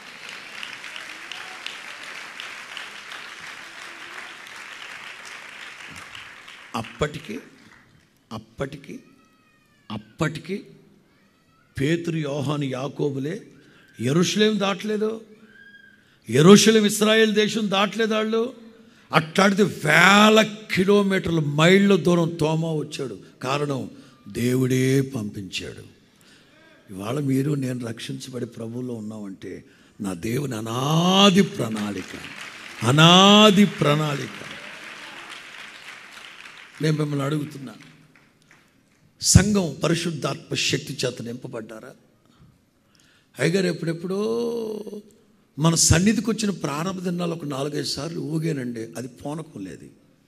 అప్పటికి అప్పటికి అప్పటికి పేతురు యోహాను యాకోబులే ఎరుషలేం దాటలేదు ఎరుషలేం ఇస్రాయేల్ దేశం దాటలేదు వాళ్ళు అట్లాడితే వేల కిలోమీటర్ల మైళ్ళ దూరం తోమా వచ్చాడు కారణం దేవుడే పంపించాడు ఇవాళ మీరు నేను రక్షించబడి ప్రభువులో ఉన్నామంటే నా దేవుని అనాది ప్రణాళిక అనాది ప్రణాళిక నేను మిమ్మల్ని అడుగుతున్నా సంఘం పరిశుద్ధాత్మ శక్తి చేత నింపబడ్డారా అయ్యగారు ఎప్పుడెప్పుడో మన సన్నిధికి వచ్చిన ప్రారంభ దినాలు ఒక నాలుగైదు సార్లు ఊగానండి అది పోనకం లేదు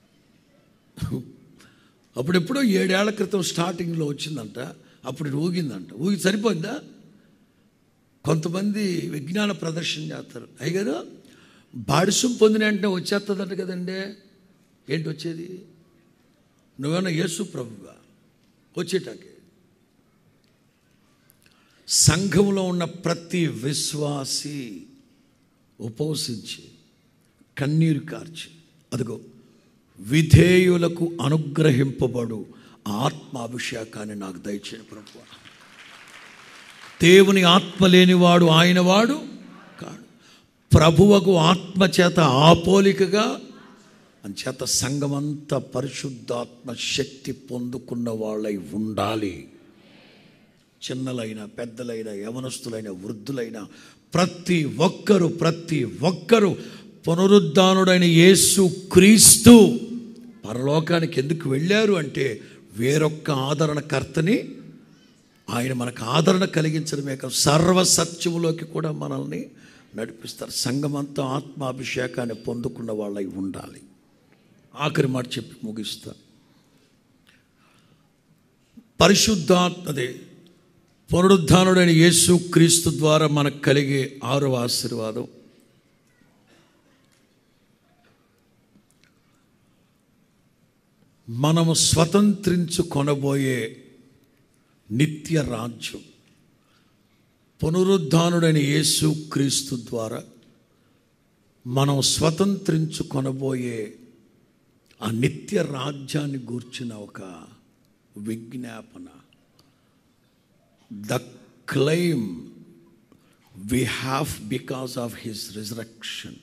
అప్పుడెప్పుడో ఏడేళ్ల క్రితం స్టార్టింగ్లో వచ్చిందంట అప్పుడు ఇది ఊగిందంట ఊగి సరిపోయిందా కొంతమంది విజ్ఞాన ప్రదర్శన చేస్తారు అయ్యగారు బాడిసం పొందిన వెంటనే వచ్చేస్తుందంట కదండి ఏంటి వచ్చేది నువ్వేమన్నా యేసు ప్రభుగా వచ్చేటాకే సంఘంలో ఉన్న ప్రతి విశ్వాసి ఉపవసించి కన్నీరు కార్చి అదిగో విధేయులకు అనుగ్రహింపబడు ఆత్మాభిషేకాన్ని నాకు దయచేయని ప్రభు దేవుని ఆత్మ లేనివాడు ఆయన వాడు కాడు ప్రభువకు ఆత్మ చేత ఆపోలికగా అంచేత సంఘమంతా పరిశుద్ధాత్మ శక్తి పొందుకున్న వాళ్ళై ఉండాలి చిన్నలైన పెద్దలైన యవనస్తులైన వృద్ధులైన ప్రతి ఒక్కరు ప్రతి ఒక్కరు పునరుద్ధానుడైన యేసు క్రీస్తు పరలోకానికి ఎందుకు వెళ్ళారు అంటే వేరొక్క ఆదరణకర్తని ఆయన మనకు ఆదరణ కలిగించడమే కాదు సర్వ సత్యములోకి కూడా మనల్ని నడిపిస్తారు సంఘమంతా ఆత్మాభిషేకాన్ని పొందుకున్న వాళ్ళై ఉండాలి ఆఖరి మాట చెప్పి ముగిస్తా పరిశుద్ధాత్మదే పునరుద్ధానుడైన యేసు క్రీస్తు ద్వారా మనకు కలిగే ఆరవ ఆశీర్వాదం మనము స్వతంత్రించుకొనబోయే నిత్య రాజ్యం పునరుద్ధానుడైన యేసు క్రీస్తు ద్వారా మనం స్వతంత్రించుకొనబోయే ఆ నిత్య రాజ్యాన్ని గూర్చిన ఒక విజ్ఞాపన the claim we have because of his resurrection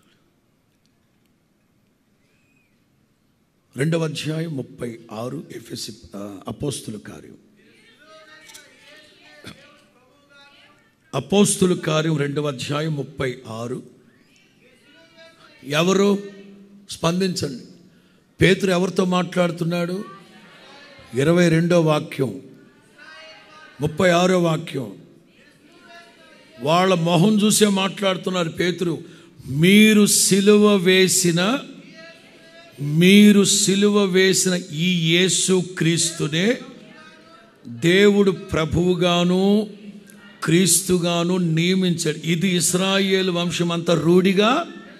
రెండవ అధ్యాయం ముప్పై ఆరు ఎఫ్ఎసి అపోస్తుల కార్యం అపోస్తుల కార్యం రెండవ అధ్యాయం ముప్పై ఆరు ఎవరు స్పందించండి పేతురు ఎవరితో మాట్లాడుతున్నాడు ఇరవై రెండో వాక్యం ముప్పై ఆరో వాక్యం వాళ్ళ మొహం చూసే మాట్లాడుతున్నారు పేతురు మీరు సిలువ వేసిన మీరు సిలువ వేసిన ఈ యేసు క్రీస్తునే దేవుడు ప్రభువుగాను క్రీస్తుగాను నియమించాడు ఇది ఇస్రాయేల్ వంశం అంతా రూఢిగా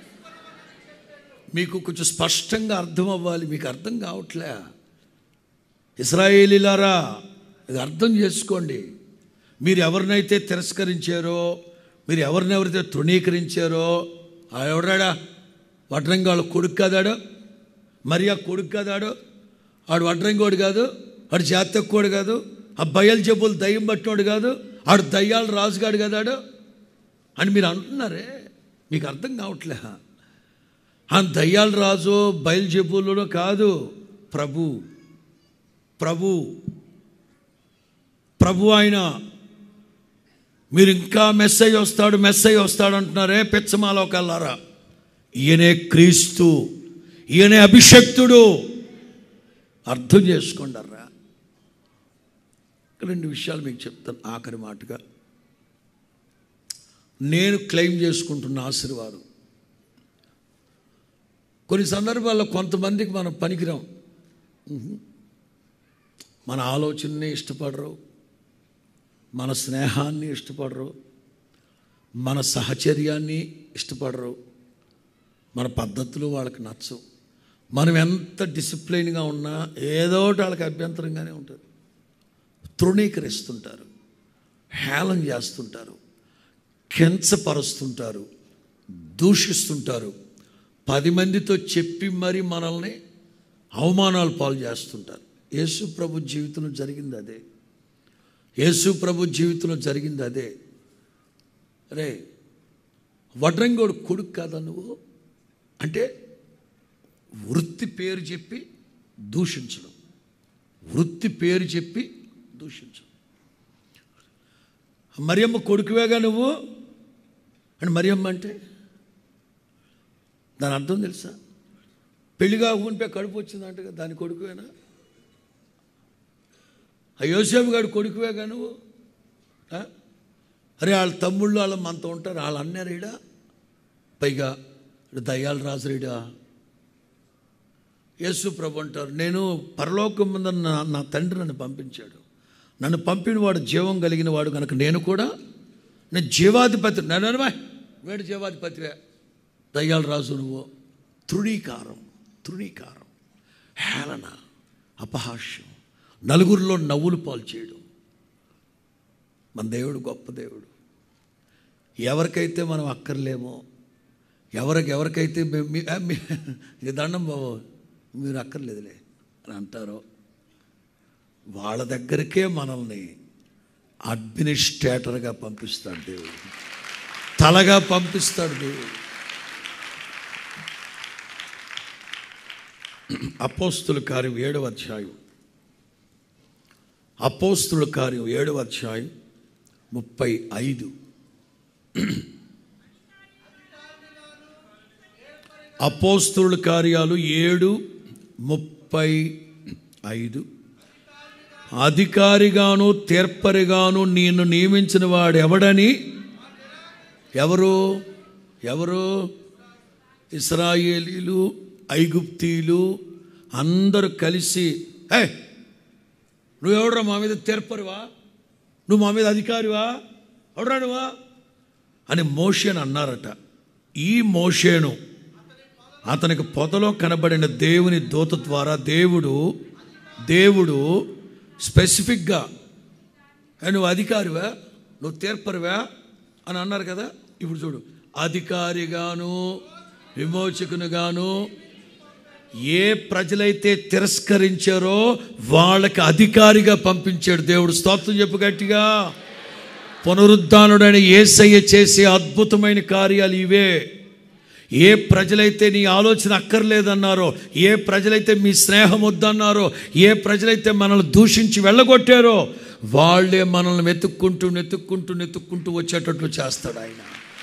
మీకు కొంచెం స్పష్టంగా అర్థం అవ్వాలి మీకు అర్థం కావట్లే ఇస్రాయేలీలారా ఇది అర్థం చేసుకోండి మీరు ఎవరినైతే తిరస్కరించారో మీరు ఎవరినెవరైతే తృణీకరించారో ఆ ఎవడాడా వడ్రంగాళ్ళు కొడుకు కాదాడు మరి ఆ కొడుకు కాదాడు ఆడు వడ్రంగోడు కాదు ఆడు జాతకోడు కాదు ఆ బయలు జబ్బులు దయ్యం పట్టినోడు కాదు ఆడు దయ్యాలు రాజుగాడు కదాడు అని మీరు అంటున్నారే మీకు అర్థం కావట్లే ఆ దయ్యాల రాజు బయలుజెబులలో కాదు ప్రభు ప్రభు ప్రభు ఆయన మీరు ఇంకా మెస్సై వస్తాడు మెస్సై వస్తాడు అంటున్నారే పెచ్చమాలోకల్లారా ఈయనే క్రీస్తు ఈయనే అభిషక్తుడు అర్థం చేసుకోండర్రా రెండు విషయాలు మీకు చెప్తాను ఆఖరి మాటగా నేను క్లెయిమ్ చేసుకుంటున్న ఆశీర్వాదం కొన్ని సందర్భాల్లో కొంతమందికి మనం పనికిరాం ఉహు. మన ఆలోచననే ఇష్టపడరు మన స్నేహాన్ని ఇష్టపడరు మన సహచర్యాన్ని ఇష్టపడరు మన పద్ధతులు వాళ్ళకి నచ్చవు మనం ఎంత డిసిప్లైన్గా ఉన్నా ఏదో ఒకటి వాళ్ళకి అభ్యంతరంగానే ఉంటుంది తృణీకరిస్తుంటారు హేళన చేస్తుంటారు కించపరుస్తుంటారు దూషిస్తుంటారు పది మందితో చెప్పి మరి మనల్ని అవమానాలు పాలు చేస్తుంటారు యేసు ప్రభు జీవితంలో జరిగింది అదే యేసు ప్రభు జీవితంలో జరిగింది అదే రే వడ్రంగోడు కొడుకు కాదా నువ్వు అంటే వృత్తి పేరు చెప్పి దూషించడం వృత్తి పేరు చెప్పి దూషించడం మరియమ్మ కొడుకువేగా నువ్వు అంటే మరియమ్మ అంటే దాని అర్థం తెలుసా పెళ్లిగా ఊనిపై కడుపు వచ్చిందంట దాని కొడుకువేనా ఆ యోసేపు గారి కొడుకువేగా నువ్వు ఆ? అరే వాళ్ళ తమ్ముళ్ళు వాళ్ళ మనతో ఉంటారు వాళ్ళు అన్నారీడా పైగా ఈడు దయ్యాలు రాజురీడా యేసు ప్రభు అంటారు నేను పరలోకం ముందు నా నా తండ్రి నన్ను పంపించాడు నన్ను పంపిన వాడు జీవం కలిగిన వాడు కనుక నేను కూడా నేను జీవాధిపతి నేను వేడు జీవాధిపతివే దయ్యాలు రాజు నువ్వు తృణీకారం తృణీకారం హేళన అపహాస్యం నలుగురిలో నవ్వులు పాలు చేయడం మన దేవుడు గొప్ప దేవుడు ఎవరికైతే మనం అక్కర్లేమో ఎవరికి ఎవరికైతే మేము మీ- ఆ, మీ- ఇది దండం బాబు మీరు అక్కర్లేదులే అని అంటారో వాళ్ళ దగ్గరికే మనల్ని అడ్మినిస్ట్రేటర్గా పంపిస్తాడు దేవుడు తలగా పంపిస్తాడు దేవుడు అపోస్తుల కార్యం ఏడవ అధ్యాయం అపోస్తుల కార్యం ఏడవ అధ్యాయం ముప్పై ఐదు అపోస్తుల కార్యాలు ఏడు ముప్పై ఐదు అధికారిగాను తీర్పరిగాను నేను నియమించిన వాడు ఎవడని ఎవరు ఎవరు ఇస్రాయేలీలు ఐగుప్తీలు అందరూ కలిసి ఏ నువ్వు ఎవడరా మా మీద తీర్పరివా నువ్వు మా మీద అధికారివా ఎవడరా నువ్వా అని మోషేను అన్నారట ఈ మోషేను అతనికి పొదలో కనబడిన దేవుని దూత ద్వారా దేవుడు దేవుడు స్పెసిఫిక్గా "ఏ, నువ్వు అధికారివా నువ్వు తీర్పరివా అని అన్నారు కదా ఇప్పుడు చూడు అధికారిగాను విమోచకునిగాను ఏ ప్రజలైతే తిరస్కరించారో వాళ్ళకి అధికారిగా పంపించాడు దేవుడు స్తోత్రం చెప్పు గట్టిగా పునరుద్ధానుడైన ఏసయ్య చేసే అద్భుతమైన కార్యాలు ఇవే ఏ ప్రజలైతే నీ ఆలోచన అక్కర్లేదన్నారో ఏ ప్రజలైతే మీ స్నేహం వద్దన్నారో ఏ ప్రజలైతే మనల్ని దూషించి వెళ్ళగొట్టారో వాళ్ళే మనల్ని వెతుక్కుంటూ నెతుక్కుంటూ నెతుక్కుంటూ వచ్చేటట్లు చేస్తాడు ఆయన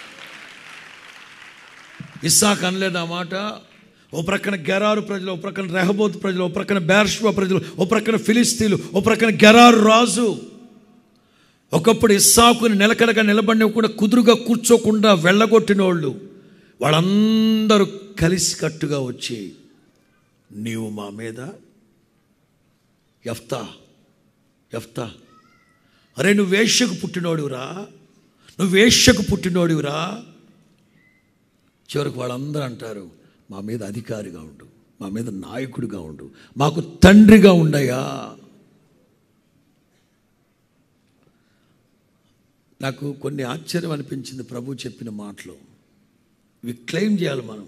ఇస్సాక్ అనలేదు ఆ మాట ఓ ప్రక్కన గెరారు ప్రజలు ఓ ప్రక్కన రెహబోత్ ప్రజలు ఓ ప్రక్కన బేర్ష్వా ప్రజలు ఓ ప్రక్కన ఫిలిస్తీన్లు ఓ ప్రక్కన గెరారు రాజు ఒకప్పుడు ఇస్సాకుని నిలకడగా నిలబడినకుండా కుదురుగా కూర్చోకుండా వెళ్ళగొట్టిన వాళ్ళు వాళ్ళందరూ కలిసికట్టుగా వచ్చి నీవు మా మీద ఎఫ్తా ఎఫ్తా అరే నువ్వు వేష్యకు పుట్టినోడివిరా నువ్వు వేష్యకు పుట్టినోడివిరా చివరికి వాళ్ళందరూ అంటారు మా మీద అధికారిగా ఉండు మా మీద నాయకుడిగా ఉండు మాకు తండ్రిగా ఉండయా నాకు కొన్ని ఆశ్చర్యం అనిపించింది ప్రభు చెప్పిన మాటలు ఇవి క్లెయిమ్ చేయాలి మనం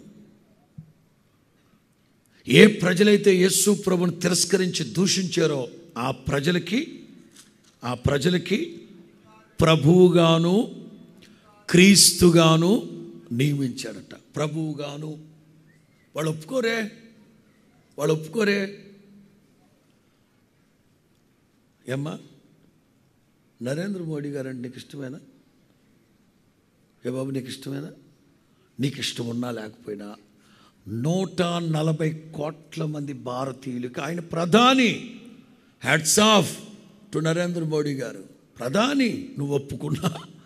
ఏ ప్రజలైతే యేసు ప్రభుని తిరస్కరించి దూషించారో ఆ ప్రజలకి ఆ ప్రజలకి ప్రభువుగాను క్రీస్తుగాను నియమించాడట ప్రభువుగాను వాళ్ళు ఒప్పుకోరే వాళ్ళు ఒప్పుకోరే ఏమ్మా నరేంద్ర మోడీ గారు అంటే నీకు ఇష్టమేనా ఏ బాబు నీకు ఇష్టమేనా నీకు ఇష్టం ఉన్నా లేకపోయినా నూట నలభై కోట్ల మంది భారతీయులకి ఆయన ప్రధాని hats off to Narendra Modi garu ప్రధాని నువ్వు ఒప్పుకున్నా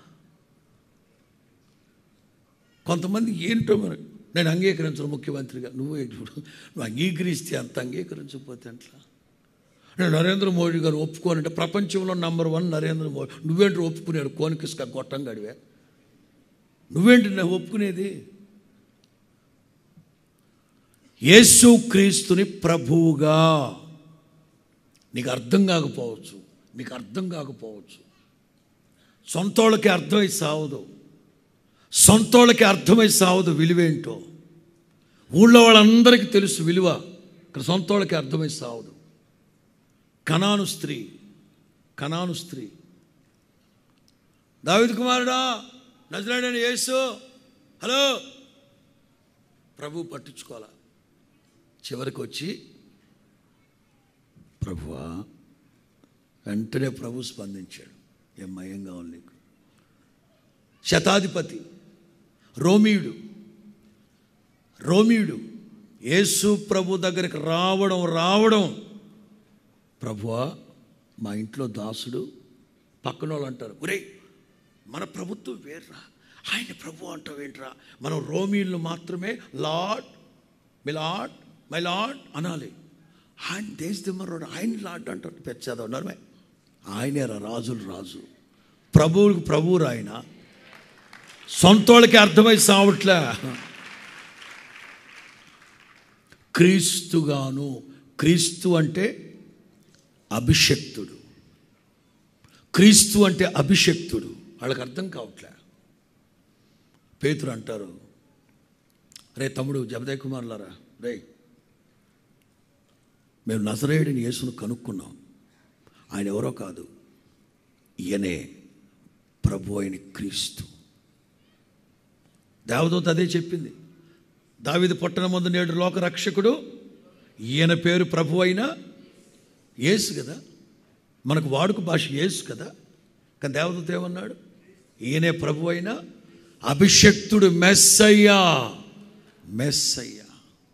కొంతమంది ఏంటో మరి నేను అంగీకరించను ముఖ్యమంత్రిగా నువ్వే చూడు నువ్వు అంగీకరిస్తే అంత అంగీకరించకపోతే ఎట్లా అంటే నరేంద్ర మోడీ గారు ఒప్పుకోనంటే ప్రపంచంలో నంబర్ వన్ నరేంద్ర మోడీ నువ్వేంటి ఒప్పుకునేది కోనికిస్క గొట్టం గడివే నువ్వేంటి నా ఒప్పుకునేది యేసు క్రీస్తుని ప్రభువుగా నీకు అర్థం కాకపోవచ్చు నీకు అర్థం కాకపోవచ్చు సొంతోళ్ళకి అర్థమై సావదు సొంతోళ్ళకి అర్థమై సావదు విలువేంటో ఊళ్ళో వాళ్ళందరికీ తెలుసు విలువ ఇక్కడ సొంతోళ్ళకి అర్థమై సావదు కనాను స్త్రీ కనాను స్త్రీ దావిద్ కుమారుడా నజరాడని యేసు హలో ప్రభు పట్టించుకోవాలా చివరికి వచ్చి ప్రభువా వెంటనే ప్రభు స్పందించాడు ఏం మయం కావాలి నీకు శతాధిపతి రోమీయుడు రోమీయుడు యేసు ప్రభు దగ్గరికి రావడం రావడం ప్రభువా మా ఇంట్లో దాసుడు పక్కన వాళ్ళు అంటారు ఒరే మన ప్రభుత్వం వేర్రా ఆయన ప్రభు అంటావేంట్రా మనం రోమీళ్ళు మాత్రమే lord me lord my lord అనాలి ఆయన దేశదిమ్మరోడు ఆయన లార్డ్ అంటారు పెచ్చదో ఉన్నారు ఆయనే రా రాజులు రాజు ప్రభువులకు ప్రభువు ఆయన సొంతోళ్ళకి అర్థమై సావట్లే క్రీస్తుగాను క్రీస్తు అంటే అభిషక్తుడు క్రీస్తు అంటే అభిషక్తుడు వాళ్ళకి అర్థం కావట్లే పేతురు అంటారు రే తమ్ముడు జబదయ్ కుమార్లారా రే మేము నజరేయుడిని యేసును కనుక్కున్నాం ఆయన ఎవరో కాదు ఈయనే ప్రభు అయిన క్రీస్తు దేవదూత అదే చెప్పింది దావిది పుట్టన ముందు నేడు లోక రక్షకుడు ఈయన పేరు ప్రభు అయిన యేసు కదా మనకు వాడుక భాష యేసు కదా కానీ దేవదూత ఏమన్నాడు ఈయనే ప్రభు అయిన అభిషక్తుడు మెస్సయ్యా మెస్సయ్యా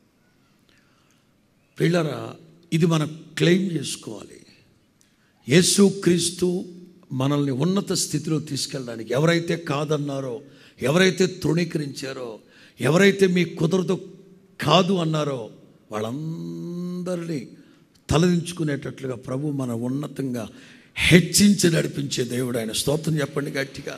పిల్లరా ఇది మనం క్లెయిమ్ చేసుకోవాలి యేసు క్రీస్తు మనల్ని ఉన్నత స్థితిలో తీసుకెళ్ళడానికి ఎవరైతే కాదన్నారో ఎవరైతే తృణీకరించారో ఎవరైతే మీ కుదరదు కాదు అన్నారో వాళ్ళందరినీ తలదించుకునేటట్లుగా ప్రభు మన ఉన్నతంగా హెచ్చించి నడిపించే దేవుడు ఆయన స్తోత్రం చెప్పండి గట్టిగా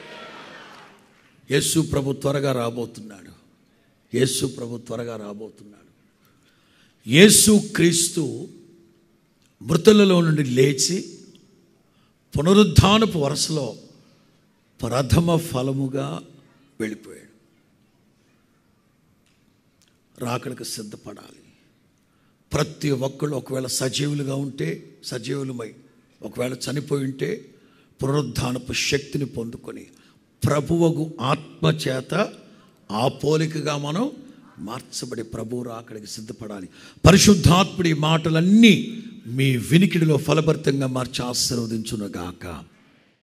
యేసు ప్రభు త్వరగా రాబోతున్నాడు యేసు ప్రభు త్వరగా రాబోతున్నాడు యేసు క్రీస్తు మృతులలో నుండి లేచి పునరుద్ధానపు వరుసలో ప్రథమ ఫలముగా వెళ్ళిపోయాడు రాకడికి సిద్ధపడాలి ప్రతి ఒక్కళ్ళు ఒకవేళ సజీవులుగా ఉంటే సజీవులమై ఒకవేళ చనిపోయి ఉంటే పునరుద్ధానపు శక్తిని పొందుకొని ప్రభువగు ఆత్మచేత ఆ పోలికగా మనం మార్చబడి ప్రభువు రాకడికి సిద్ధపడాలి పరిశుద్ధాత్ముడి మాటలన్నీ మీ వినికిడిలో ఫలభరితంగా మార్చి ఆశీర్వదించునుగాక